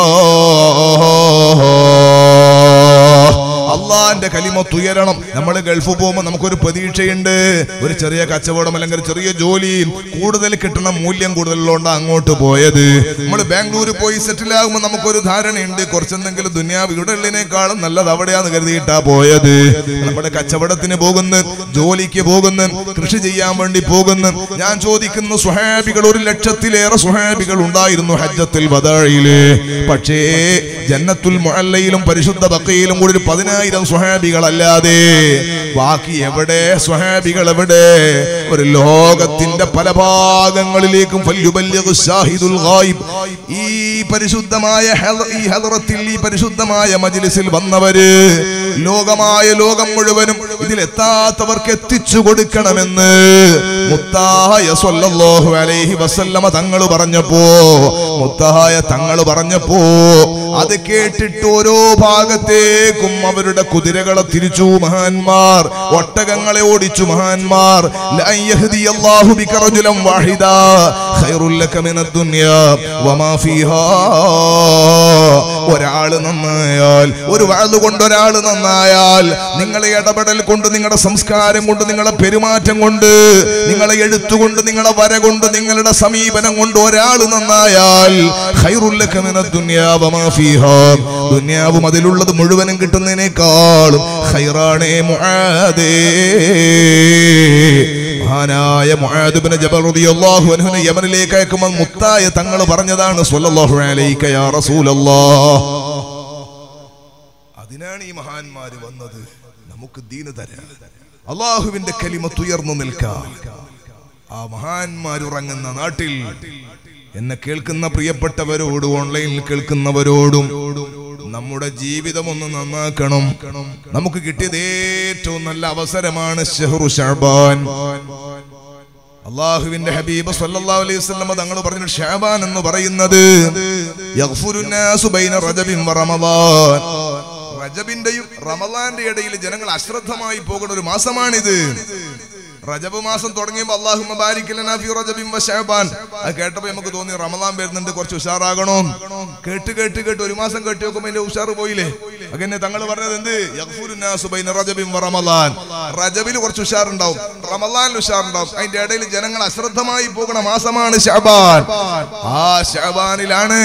അള്ളാന്റെ കലിമത്ത് ഉയരണം നമ്മൾ ഗൾഫ് പോകുമ്പോൾ നമുക്കൊരു പ്രതീക്ഷയുണ്ട് ഒരു ചെറിയ കച്ചവടം അല്ലെങ്കിൽ ഒരു ചെറിയ ജോലി കൂടുതൽ കിട്ടണ മൂല്യം കൂടുതലുള്ളതുകൊണ്ട് അങ്ങോട്ട് പോയത് നമ്മൾ ബാംഗ്ലൂർ പോയി സെറ്റിൽ ആകുമ്പോൾ നമുക്കൊരു ധാരണയുണ്ട് കുറച്ചെന്തെങ്കിലും ദുനിയാവ് ഇവിടെ ഉള്ളതിനേക്കാളും നല്ലത് അവിടെയാന്ന് കരുതിയിട്ടാ പോയത് നമ്മുടെ കച്ചവടത്തിന് പോകുന്നു ജോലിക്ക് പോകുന്നു കൃഷി ചെയ്യാൻ വേണ്ടി പോകുന്നു ഞാൻ ചോദിക്കുന്നു സുഹാബികൾ ഒരു ലക്ഷത്തിലേറെ സുഹാബികൾ ഉണ്ടായിരുന്നു ഹജ്ജത്തിൽ വദാഴിയില് പക്ഷേ ജന്നത്തുൽ മുഅല്ലയിലും പരിശുദ്ധ ബക്കയിലും കൂടി ഒരു പതിനായിരം സ്വഹാബികളല്ലാതെ ബാക്കി എവിടെ സ്വഹാബികൾ എവിടെ ഒരു ലോകത്തിന്റെ പല ഭാഗങ്ങളിലേക്കും ഫല്യുബല്ലിഗു ഷാഹിദുൽ ഗായിബ് ഈ പരിശുദ്ധമായ ഹെല- ഈ ഹലറത്തിൽ ഈ പരിശുദ്ധമായ മജ്ലിസിൽ വന്നവര് ലോകമായ ലോകം മുഴുവനും ഇതിലെത്താത്തവർക്ക് എത്തിച്ചു കൊടുക്കണമെന്ന് മുത്തായ സ്വല്ലല്ലാഹു അലൈഹി വസല്ലമ തങ്ങൾ പറഞ്ഞപ്പോ മുത്തായ തങ്ങൾ പറഞ്ഞപ്പോ അത് കേട്ടിട്ട് ഓരോ ഭാഗത്തേക്കും അവരുടെ കുതിരകളെ തിരിച്ചു മഹാന്മാർ ഒട്ടകങ്ങളെ ഓടിച്ചു മഹാന്മാർ ലൻ യഹ്ദിയല്ലാഹു ബിക റജുലൻ വാഹിദാ ഖൈറുൽ ലക മിനദ് ദുനിയാ വമാ ഫീഹാ ഒരാള് നന്നായാൽ ഒരു വാഴ് കൊണ്ട് ഒരാൾ നന്നായാൽ നിങ്ങളെ ഇടപെടൽ കൊണ്ട് നിങ്ങളുടെ സംസ്കാരം കൊണ്ട് നിങ്ങളുടെ പെരുമാറ്റം കൊണ്ട് നിങ്ങളെ എഴുത്തുകൊണ്ട് നിങ്ങളെ വര കൊണ്ട് നിങ്ങളുടെ സമീപനം കൊണ്ട് ഒരാൾ നന്നായാൽ ഖൈറുൽ ലക മിനദ് ദുനിയാ വമാ ഫീഹാ ദുനിയാവും അതിലുള്ളത് മുഴുവനും കിട്ടുന്നതിനേക്കാളും ഖൈറാണേ മുആദേ മഹാനായ മുആദ് ഇബ്നു ജബൽ റളിയല്ലാഹു അൻഹുവിനെ യമനിലേക്ക് അയക്കുമ്പോൾ മുത്തായ തങ്ങൾ പറഞ്ഞതാണ് സ്വല്ലല്ലാഹു അലൈക യാ റസൂലല്ലാഹ് അതിനാണ് ഈ മഹാന്മാര് വന്നത് നമുക്ക് ദീന് തരാൻ അള്ളാഹുവിന്റെ കലിമത്ത് ഉയർന്നു നിൽക്കാം ആ മഹാന്മാർ ഉറങ്ങുന്ന നാട്ടിൽ എന്നെ കേൾക്കുന്ന പ്രിയപ്പെട്ടവരോടും ഓൺലൈനിൽ കേൾക്കുന്നവരോടും നമ്മുടെ ജീവിതം ഒന്ന് നന്നാക്കണം നമുക്ക് കിട്ടിയത് ഏറ്റവും നല്ല അവസരമാണ് ഷെഹ്റു ഷാബാൻ അള്ളാഹുവിന്റെ ഹബീബ് സല്ലല്ലാഹു അലൈഹി വസല്ലം തങ്ങൾ പറഞ്ഞു ഷാബാൻ എന്ന് പറയുന്നത് യഗ്ഫുറുന്നാസു ബൈന റജബിൻ വ റമളാൻ റജബിന്റെയും റമളാന്റെ ഇടയിൽ ജനങ്ങൾ അശ്രദ്ധമായി പോകുന്ന ഒരു മാസമാണിത് റജബ് മാസം തുടങ്ങിയപ്പോൾ അള്ളാഹുമ്മ ബാരിക് ലനാ ഫീ റജബിൻ വ ശഅബാൻ അത് കേട്ടപ്പോൾ നമുക്ക് തോന്നി റമളാൻ വരുന്നുണ്ട് കുറച്ച് ഉഷാറാകണോ കേട്ട് കേട്ട് കേട്ട് ഒരു മാസം കേട്ട് നോക്കുമ്പോൾ അതിന്റെ ഉഷാർ പോയില്ലേ അങ്ങനെ തങ്ങൾ പറഞ്ഞത് എന്ത് യഗ്ഫുറുന്നാസു ബൈന റജബിൻ വ റമളാൻ റജബിൽ കുറച്ച് ഉഷാറുണ്ടാവും റമളാനിൽ ഉഷാറുണ്ടാവും അതിന്റെ ഇടയിൽ ജനങ്ങൾ അശ്രദ്ധമായി പോകുന്ന മാസമാണ് ശഅബാൻ ആ ശഅബാനിലാണ്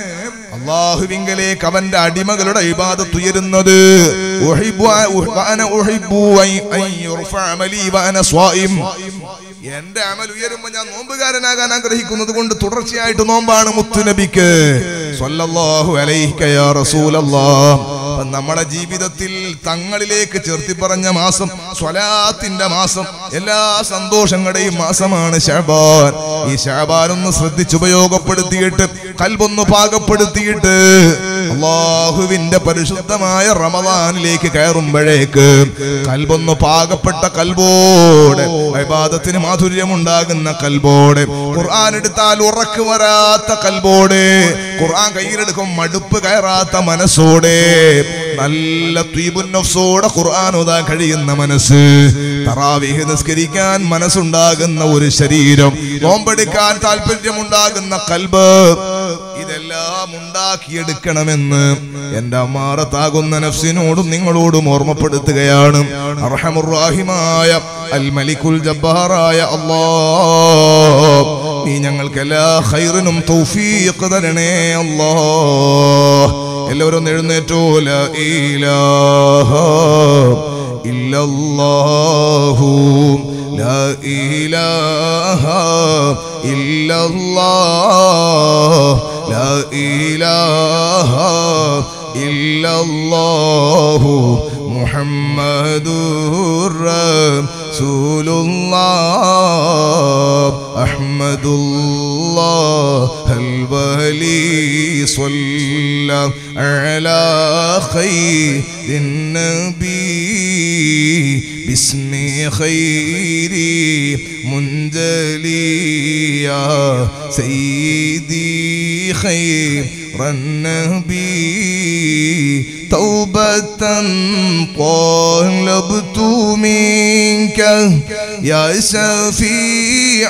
അള്ളാഹുവിങ്കലേക്ക് അവന്റെ അടിമകളുടെ ഇബാദത്ത് ഉയരുന്നത് ഉഹിബ്ബു അ- ഉഹ് വഅന ഉഹിബ്ബു അൻ- അൻ യുർഫഅ അമലി വഅന സ്വായിം. എന്റെ അമൽ ഉയരുമ്പോ ഞാൻ നോമ്പുകാരനാകാൻ ആഗ്രഹിക്കുന്നത് കൊണ്ട് തുടർച്ചയായിട്ട് നോമ്പാണ് മുത്തുനബിക്ക് സ്വല്ലല്ലാഹു അലൈക യാ റസൂലല്ലാഹ് അപ്പൊ നമ്മുടെ ജീവിതത്തിൽ തങ്ങളിലേക്ക് ചേർത്തി പറഞ്ഞ മാസം സ്വലാത്തിന്റെ മാസം എല്ലാ സന്തോഷങ്ങളുടെയും മാസമാണ് ഷാബാൻ ഈ ഷാബാൻ ഒന്ന് ശ്രദ്ധിച്ചുപയോഗപ്പെടുത്തിയിട്ട് കൽബൊന്ന് പാകപ്പെടുത്തിയിട്ട് അള്ളാഹുവിന്റെ പരിശുദ്ധമായ റമദാനിലേക്ക് കയറുമ്പോഴേക്ക് കൽബൊന്ന് പാകപ്പെട്ട കൽബോടെ വിവാദത്തിന് മാധുര്യമുണ്ടാകുന്ന കൽബോടെ ഖുർആൻ എടുത്താൽ ഉറക്ക് വരാത്ത കൽബോടെ ഖുർആൻ കയ്യിലെടുക്കും മടുപ്പ് കയറാത്ത മനസ്സോടെ നല്ല ത്വീബുന്നഫ്സോടെ ഖുർആൻ ഓതാൻ കഴിയുന്ന മനസ്സ് തറാവീഹ് നിസ്കരിക്കാൻ മനസ്സുണ്ടാകുന്ന ഒരു ശരീരം നോമ്പെടുക്കാൻ താല്പര്യമുണ്ടാകുന്ന കൽബ് ഇതെല്ലാം ഉണ്ടാക്കിയെടുക്കണമെന്ന് എന്റെ അമ്മാറത്താകുന്ന നഫ്സിനോടും നിങ്ങളോടും ഓർമ്മപ്പെടുത്തുകയാണ് അർഹമുറാഹിമായ അൽ മലിക്കുൽ ജബ്ബാറായ അല്ലാ നീ ഞങ്ങൾക്ക് എല്ലാ ഖൈറിനും തൗഫീഖ് തരണേ അല്ലാ എല്ലാവരും ഒന്ന് എഴുന്നേറ്റോ ലാ ഇലാഹ ഇല്ലല്ലാഹു ലാ ഇലാഹ ഇല്ലല്ലാഹ് ലാ ഇലാഹ ഇല്ലല്ലാഹു മുഹമ്മദുർ റസൂലുള്ളാഹ് അഹ്മദുല്ലാഹ് الولي صلى على خير النبي باسم خير منجلي يا سيدي خير النبي توبة طلبت منك يا شفيع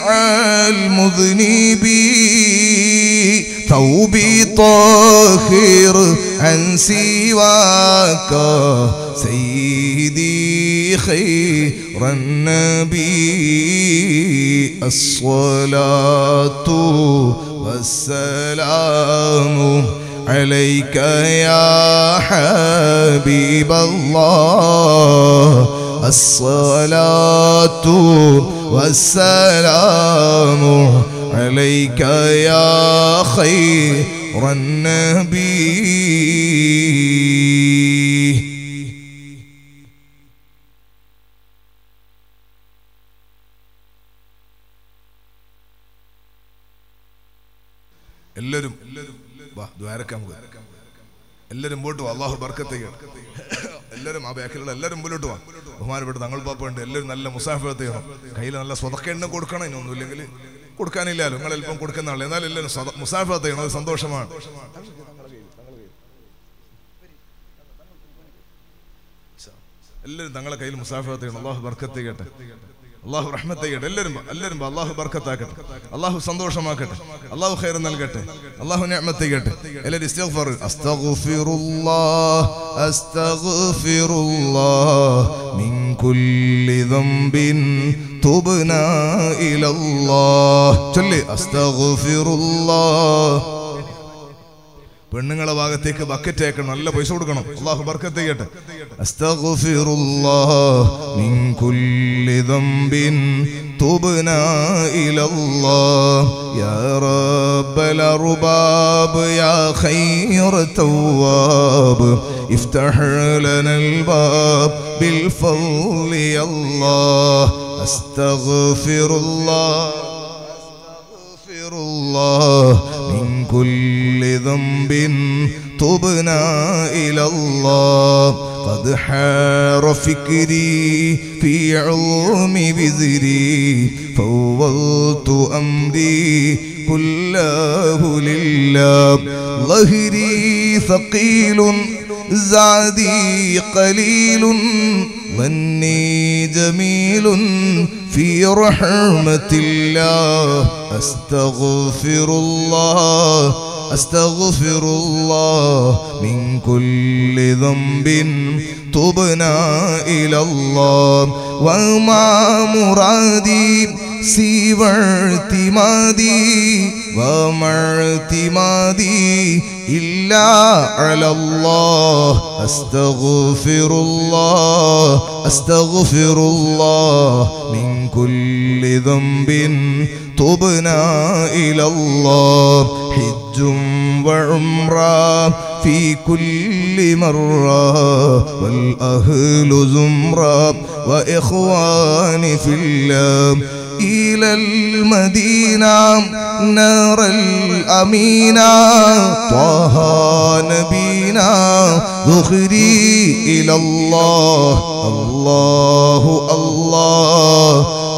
المذنبين ثوبي طاهر عن سواك سيدي خير النبي الصلاة والسلام عليك يا حبيب الله الصلاة والسلام عليك يا خير النبي എല്ലാവരും വാ ദ്വാരക്കാൻ പോകുക എല്ലാവരും മുമ്പോട്ട് വാ അള്ളാഹു ബർക്കത്തേക്ക് എല്ലാവരും ആ ബാക്കിലുള്ള എല്ലാവരും മുമ്പോട്ട് വാ ബഹുമാനപ്പെട്ട തങ്ങൾ പാപ്പുണ്ട് എല്ലാവരും നല്ല മുസാഫത്ത് ചെയ്യണം കയ്യിൽ നല്ല സ്വതക്കെണ്ണ കൊടുക്കണം ഇനൊന്നുമില്ലെങ്കിൽ കൊടുക്കാനില്ലല്ലോ നിങ്ങൾ അല്പം കൊടുക്കുന്ന ആളെ എന്നാലും എല്ലാവരും മുസാഫത്ത് ചെയ്യണം അത് സന്തോഷമാണ് എല്ലാവരും തങ്ങളെ കയ്യിൽ മുസാഫത്ത് ചെയ്യണം അള്ളാഹു ബർക്കത്ത് ചെയ്യട്ടെ അള്ളാഹു റഹ്മത്ത് ചെയ്യട്ടെ എല്ലാവരും വാ, എല്ലാവരും വാ. അള്ളാഹു ബർക്കത്താക്കട്ടെ അള്ളാഹു സന്തോഷമാക്കട്ടെ അള്ളാഹു ഖൈർ നൽകട്ടെ അള്ളാഹു നിഅമത്ത് ചെയ്യട്ടെ എല്ലാവരും ഇസ്തിഗ്ഫാർ അസ്തഗ്ഫിറുല്ലാഹ് അസ്തഗ്ഫിറുല്ലാഹ് മിൻ കുല്ലി ദംബിൻ തുബ്നാ ഇലല്ലാഹ് ചൊല്ലി അസ്തഗ്ഫിറുല്ലാഹ് പെണ്ണുങ്ങളെ ഭാഗത്തേക്ക് ബക്കറ്റ് അയക്കണം നല്ല പൈസ കൊടുക്കണം അള്ളാഹു ബർക്കത്ത് ചെയ്യട്ടെ അസ്തഗ്ഫിറുല്ലാഹ് മിൻ കുല്ലി ദംബിൻ തുബ്നാ ഇലല്ലാഹ് യാ റബ്ബൽ അർബാബ് യാ ഖൈർ തവ്വാബ് ഇഫ്തഹ് ലനൽ ബാബ് ബിൽ ഫضل യാ അല്ലാഹ് അസ്തഗ്ഫിറുല്ലാഹ് أستغفر الله من كل ذنب تبنا إلى الله قد حار فكري في عظم بذري فوضت أمري كله لله ظهري ثقيل زادي قليل ظني جميل في رحمة الله أستغفر الله أستغفر الله من كل ذنب تبنا إلى الله وما مرادي سوى اعتمادي وما اعتمادي إلا على الله أستغفر الله أستغفر الله من كل ذنب تبنا إلى الله حج وعمرة في كل مرة والأهل زمرة وإخواني في الله إلى المدينة نار الأمينة طه نبينا ذخري إلى الله الله الله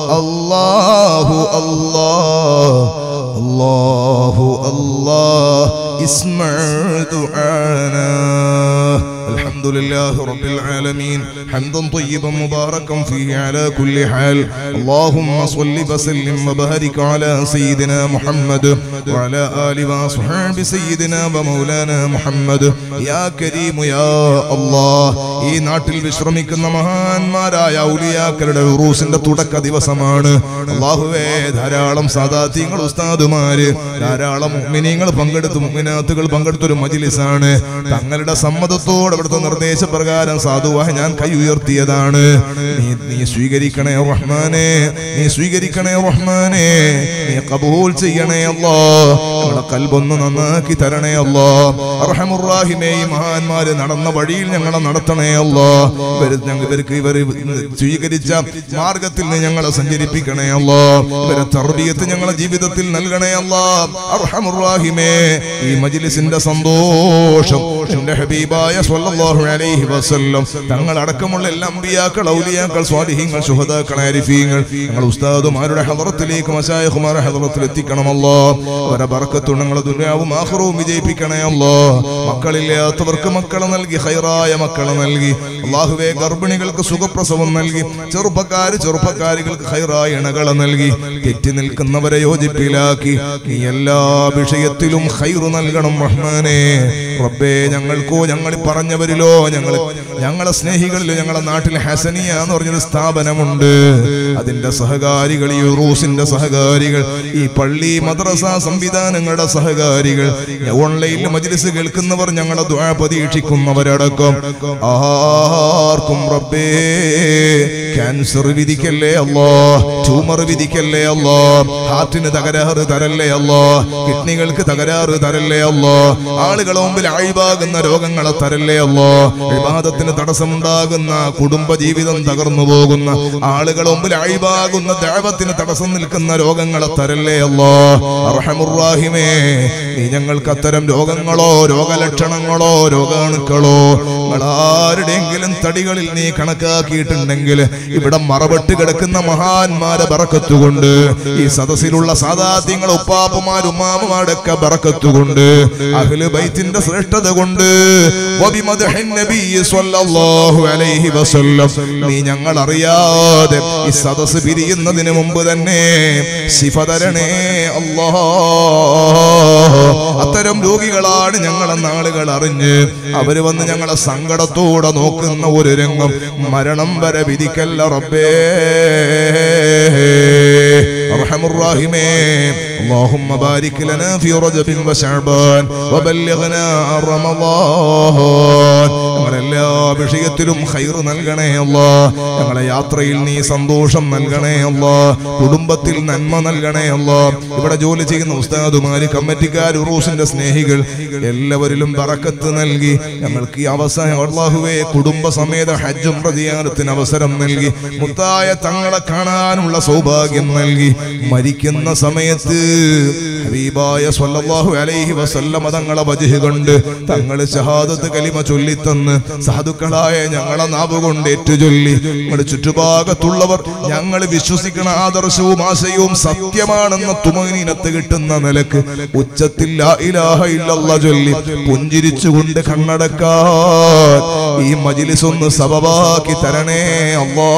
الله الله الله الله اسمع دعانا الحمد لله رب العالمين حمدا طيبا مباركا فيه على كل حال اللهم صل وسلم وبارك على سيدنا محمد وعلى آل وأصحاب سيدنا ومولانا محمد يا كريم يا الله ഈ നാട്ടിൽ വിശ്രമിക്കുന്ന മഹാന്മാരായ ഔലിയാക്കളുടെ ഉറൂസിന്റെ തുടക്ക ദിവസമാണ് അള്ളാഹുവേ ധാരാളം സാദാത്യങ്ങൾ ഉസ്താദുമാര് ധാരാളം മുഅ്മിനീങ്ങൾ പങ്കെടുത്ത് മുഅ്മിനാത്തുകൾ പങ്കെടുത്തൊരു മജിലിസാണ് തങ്ങളുടെ സമ്മതത്തോടെ അവിടുത്തെ നിർദ്ദേശപ്രകാരം സാധുവായി ഞാൻ കൈ ഉയർത്തിയതാണ് നീ നീ സ്വീകരിക്കണേ റഹ്മാനെ നീ സ്വീകരിക്കണേ റഹ്മാനെ നീ കബൂൽ ചെയ്യണേ അല്ലോ നമ്മുടെ കൽബൊന്ന് നന്നാക്കി തരണേ അല്ലോ അർഹമുറാഹിമേ ഈ മഹാന്മാര് നടന്ന വഴിയിൽ ഞങ്ങളെ നടത്തണേ അല്ലോ ഇവര് ഞങ്ങ- ഇവർക്ക് ഇവർ സ്വീകരിച്ച മാർഗത്തിൽ നീ ഞങ്ങളെ സഞ്ചരിപ്പിക്കണേ അല്ലോ ഇവരെ തർബീയത്ത് ഞങ്ങളെ ജീവിതത്തിൽ നൽകണേ അല്ലോ അർഹമുറാഹിമേ ഈ മജ്ലിസിന്റെ സന്തോഷം എന്റെ ഹബീബായ സ്വല്ലല്ലാഹു അലൈഹി വസല്ലം തങ്ങൾ അടക്കമുള്ള എല്ലാ അമ്പിയാക്കൾ ഔലിയാക്കൾ സ്വാലിഹീങ്ങൾ ശുഹദാക്കൾ ആരിഫീങ്ങൾ ഞങ്ങൾ ഉസ്താദുമാരുടെ ഹദറത്തിലേക്ക് മശായഖുമാരുടെ ഹദറത്തിൽ എത്തിക്കണമല്ലോ അവരെ ബർക്കത്തു ഞങ്ങളെ ദുനിയാവും ആഖിറവും വിജയിപ്പിക്കണമല്ലോ മക്കളില്ലാത്തവർക്ക് മക്കളെ നൽകി ഹൈറായ മക്കളെ നൽകി അള്ളാഹുവെ ഗർഭിണികൾക്ക് സുഖപ്രസവം നൽകി ചെറുപ്പക്കാര് ചെറുപ്പക്കാരികൾക്ക് ഹൈറായ ഇണകളെ നൽകി തെറ്റി നിൽക്കുന്നവരെ യോജിപ്പിലാക്കി നീ എല്ലാ വിഷയത്തിലും ഹൈറു നൽകണം റഹ്മാനെ റബ്ബേ ഞങ്ങൾക്കോ ഞങ്ങൾ പറഞ്ഞവരിലോ ഞങ്ങൾ ഞങ്ങളെ സ്നേഹികളിലോ ഞങ്ങളെ നാട്ടിൽ ഹസനിയ എന്ന് പറഞ്ഞൊരു സ്ഥാപനമുണ്ട് അതിന്റെ സഹകാരികൾ ഈ റൂസിന്റെ സഹകാരികൾ ഈ പള്ളി മദ്രസ സംവിധാനങ്ങളുടെ സഹകാരികൾ ഓൺലൈനിൽ മജ്ലിസ് കേൾക്കുന്നവർ ഞങ്ങളെ ദ്വാ പ്രതീക്ഷിക്കുന്നവരടക്കം ആർക്കും റബ്ബേ ക്യാൻസർ വിധിക്കല്ലേ അല്ലോ ട്യൂമർ വിധിക്കല്ലേ അല്ലോ ഹാർട്ടിന് തകരാറ് തരല്ലേ അല്ലോ കിഡ്നികൾക്ക് തകരാറ് തരല്ലേ അല്ലോ ആളുകളെ മുമ്പിൽ അഴിവാകുന്ന രോഗങ്ങളെ തരല്ലേ അല്ലോ വിവാദത്തിന് തടസ്സമുണ്ടാകുന്ന കുടുംബ ജീവിതം തകർന്നു പോകുന്ന ആളുകളെ മുമ്പിൽ അഴിവാകുന്ന ദേവത്തിന് തടസ്സം നിൽക്കുന്ന രോഗങ്ങളെ തരല്ലേ അല്ലോ അർഹമുറാഹിമേ നീ ഞങ്ങൾക്ക് അത്തരം രോഗങ്ങളോ രോഗലക്ഷണങ്ങളോ രോഗാണുക്കളോ ആരുടെയെങ്കിലും തടികളിൽ നീ കണക്കാക്കിയിട്ടുണ്ടെങ്കിൽ ഇവിടെ മറവിട്ട് കിടക്കുന്ന മഹാന്മാരെ ബറക്കത്തുകൊണ്ട് ഈ സദസ്സിലുള്ള സാദാത്യങ്ങൾ ഉപ്പാപ്പമാർ ഉമ്മാമമാരൊക്കെ ബറക്കത്തുകൊണ്ട് അഹ്ലു ബൈത്തിന്റെ ശ്രേഷ്ഠത കൊണ്ട് വബിമദ്ഹിൻ നബി സ്വല്ലല്ലാഹു സ്വല്ലല്ലാഹു അലൈഹി വസല്ലം നീ ഞങ്ങൾ അറിയാതെ ഈ സദസ് പിരിയുന്നതിന് മുമ്പ് തന്നെ ശിഫ തരണേ അല്ലാ അത്തരം രോഗികളാണ് ഞങ്ങളെ നാളുകൾ അറിഞ്ഞ് അവര് വന്ന് ഞങ്ങളെ സങ്കടത്തോടെ നോക്കുന്ന ഒരു രംഗം മരണം വരെ വിധിക്കല്ല റബ്ബേ أرحم الراحمين اللهم بارك لنا في رجب وشعبان وبلغنا رمضان ഞങ്ങളെല്ലാ വിഷയത്തിലും ഖൈർ നൽകണേ അല്ലാ ഞങ്ങളെ യാത്രയിൽ നീ സന്തോഷം നൽകണേ അല്ലാ കുടുംബത്തിൽ നന്മ നൽകണേ അല്ലാ ഇവിടെ ജോലി ചെയ്യുന്ന ഉസ്താദുമാര് കമ്മിറ്റിക്കാർ ഉറൂസിന്റെ സ്നേഹികൾ എല്ലാവരിലും ബറക്കത്ത് നൽകി ഞങ്ങൾക്ക് ഈ അവസാനം അള്ളാഹുവേ കുടുംബസമേത ഹജ്ജും പ്രതിയാനത്തിന് അവസരം നൽകി മുത്തായ തങ്ങളെ കാണാനുള്ള സൗഭാഗ്യം നൽകി മരിക്കുന്ന സമയത്ത് ഹബീബായ സ്വല്ലല്ലാഹു അലൈഹി വസല്ലമ തങ്ങളെ വജഹ് കൊണ്ട് തങ്ങൾ ഷഹാദത്ത് കലിമ ചൊല്ലിത്തന്ന് സാധുക്കളായ ഞങ്ങളെ നാവ് കൊണ്ട് ഏറ്റുചൊല്ലി നമ്മുടെ ചുറ്റുഭാഗത്തുള്ളവർ ഞങ്ങൾ വിശ്വസിക്കുന്ന ആദർശവും ആശയവും സത്യമാണെന്ന തുമനീനത്ത് കിട്ടുന്ന നിലക്ക് ഉച്ചത്തിൽ ലാ ഇലാഹ ഇല്ലല്ലാ ചൊല്ലി പുഞ്ചിരിച്ചുകൊണ്ട് കണ്ണടക്കാൻ ഈ മജിലിസ് ഒന്ന് സബബാക്കി തരണേ അല്ലാ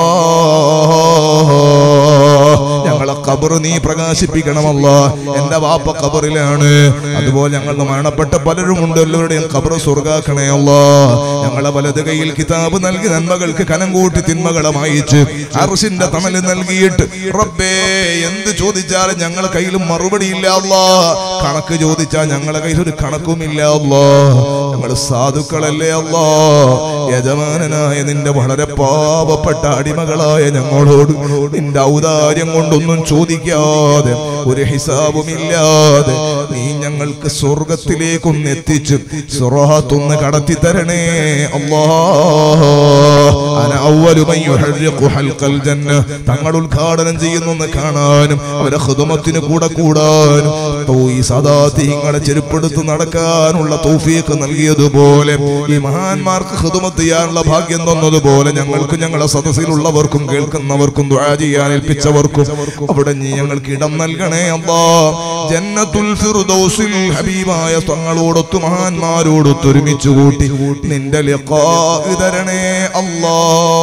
ഞങ്ങളെ കബർ നീ പ്രകാശിപ്പിക്കണമല്ല എന്റെ വാപ്പ കബറിലാണ് അതുപോലെ ഞങ്ങളുടെ മരണപ്പെട്ട പലരും ഉണ്ട് എല്ലാവരുടെയും കബർ സ്വർഗാക്കണേ അല്ല ഞങ്ങളെ വലത് കയ്യിൽ കിതാബ് നൽകി നന്മകൾക്ക് കനം കൂട്ടി തിന്മകളെ മായിച്ച് അർഷിന്റെ തണല് നൽകിയിട്ട് റബ്ബേ എന്ത് ചോദിച്ചാലും ഞങ്ങളെ കയ്യിൽ മറുപടി ഇല്ല അല്ലാ കണക്ക് ചോദിച്ചാൽ ഞങ്ങളെ കയ്യിൽ ഒരു കണക്കുമില്ല അല്ലാ ഞങ്ങൾ സാധുക്കളല്ലേ അല്ലാ യജമാനനായ നിന്റെ വളരെ പാവപ്പെട്ട അടിമകളായ ഞങ്ങളോട് നിന്റെ ഔദാര്യം കൊണ്ടൊന്നും ചോദിക്കാതെ ഒരു ഹിസാബുമില്ലാതെ നീ ഞങ്ങൾക്ക് സ്വർഗത്തിലേക്കൊന്ന് എത്തിച്ച് സുറാത്തൊന്ന് കടത്തി തരണേ അല്ലാ അന അവ്വലു മൻ യുഹർരിഖു ഹൽഖൽ ജന്ന തങ്ങൾ ഉദ്ഘാടനം ചെയ്യുന്നൊന്ന് കാണാനും അവരെ ഖുദമത്തിന് കൂടെ കൂടാനും തോ ഈ സദാതീങ്ങളെ ചെരുപ്പെടുത്ത് നടക്കാനുള്ള തൗഫീഖ് നൽകിയതുപോലെ ഈ മഹാന്മാർക്ക് ഖുദമത്ത് ചെയ്യാനുള്ള ഭാഗ്യം തന്നതുപോലെ ഞങ്ങൾക്ക് ഞങ്ങളെ സദസ്സിലുള്ളവർക്കും കേൾക്കുന്നവർക്കും ദുആ ചെയ്യാൻ ഏൽപ്പിച്ചവർക്കും അവിടെ നീ ഞങ്ങൾക്ക് ഇടം നൽകണേ അല്ലാ ജന്നത്തുൽ ഫിർദൗസിൽ ഹബീബായ തങ്ങളോടൊത്ത് മഹാന്മാരോടൊത്ത് ഒരുമിച്ച് കൂട്ടി നിന്റെ ലിഖാ തരണേ അല്ലാ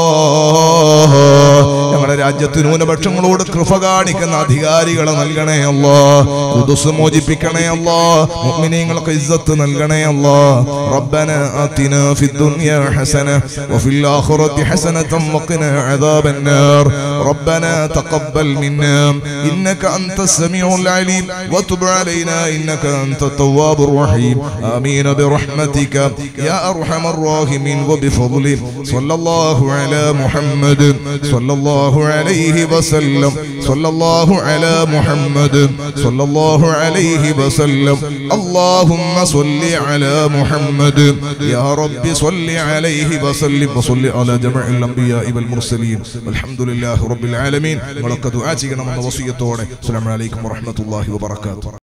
ഞങ്ങളുടെ രാജ്യത്ത് ന്യൂനപക്ഷങ്ങളോട് കൃപ കാണിക്കുന്ന അധികാരികളെ നൽകണേ അല്ലാ കുതുസ് മോചിപ്പിക്കണേ അല്ലാ മുഅ്മിനീങ്ങൾക്ക് ഇസ്സത്ത് നൽകണേ അല്ലാ റബ്ബന ആതിനാ ഫിദ് ദുനിയാ ഹസന വഫിൽ ആഖിറതി ഹസനതൻ വഖിനാ അദാബൻ നാർ ربنا تقبل منا إنك أنت السميع العليم وتب علينا إنك أنت التواب الرحيم آمين برحمتك يا أرحم الراحمين وبفضلك صلى الله على محمد صلى الله عليه وسلم صلى الله على محمد صلى الله عليه وسلم اللهم صل على محمد يا رب صل عليه وسلم وصل على جميع الأنبياء والمرسلين والحمد لله رب العالمين ولقد دعاتي من وصية السلام عليكم ورحمة الله وبركاته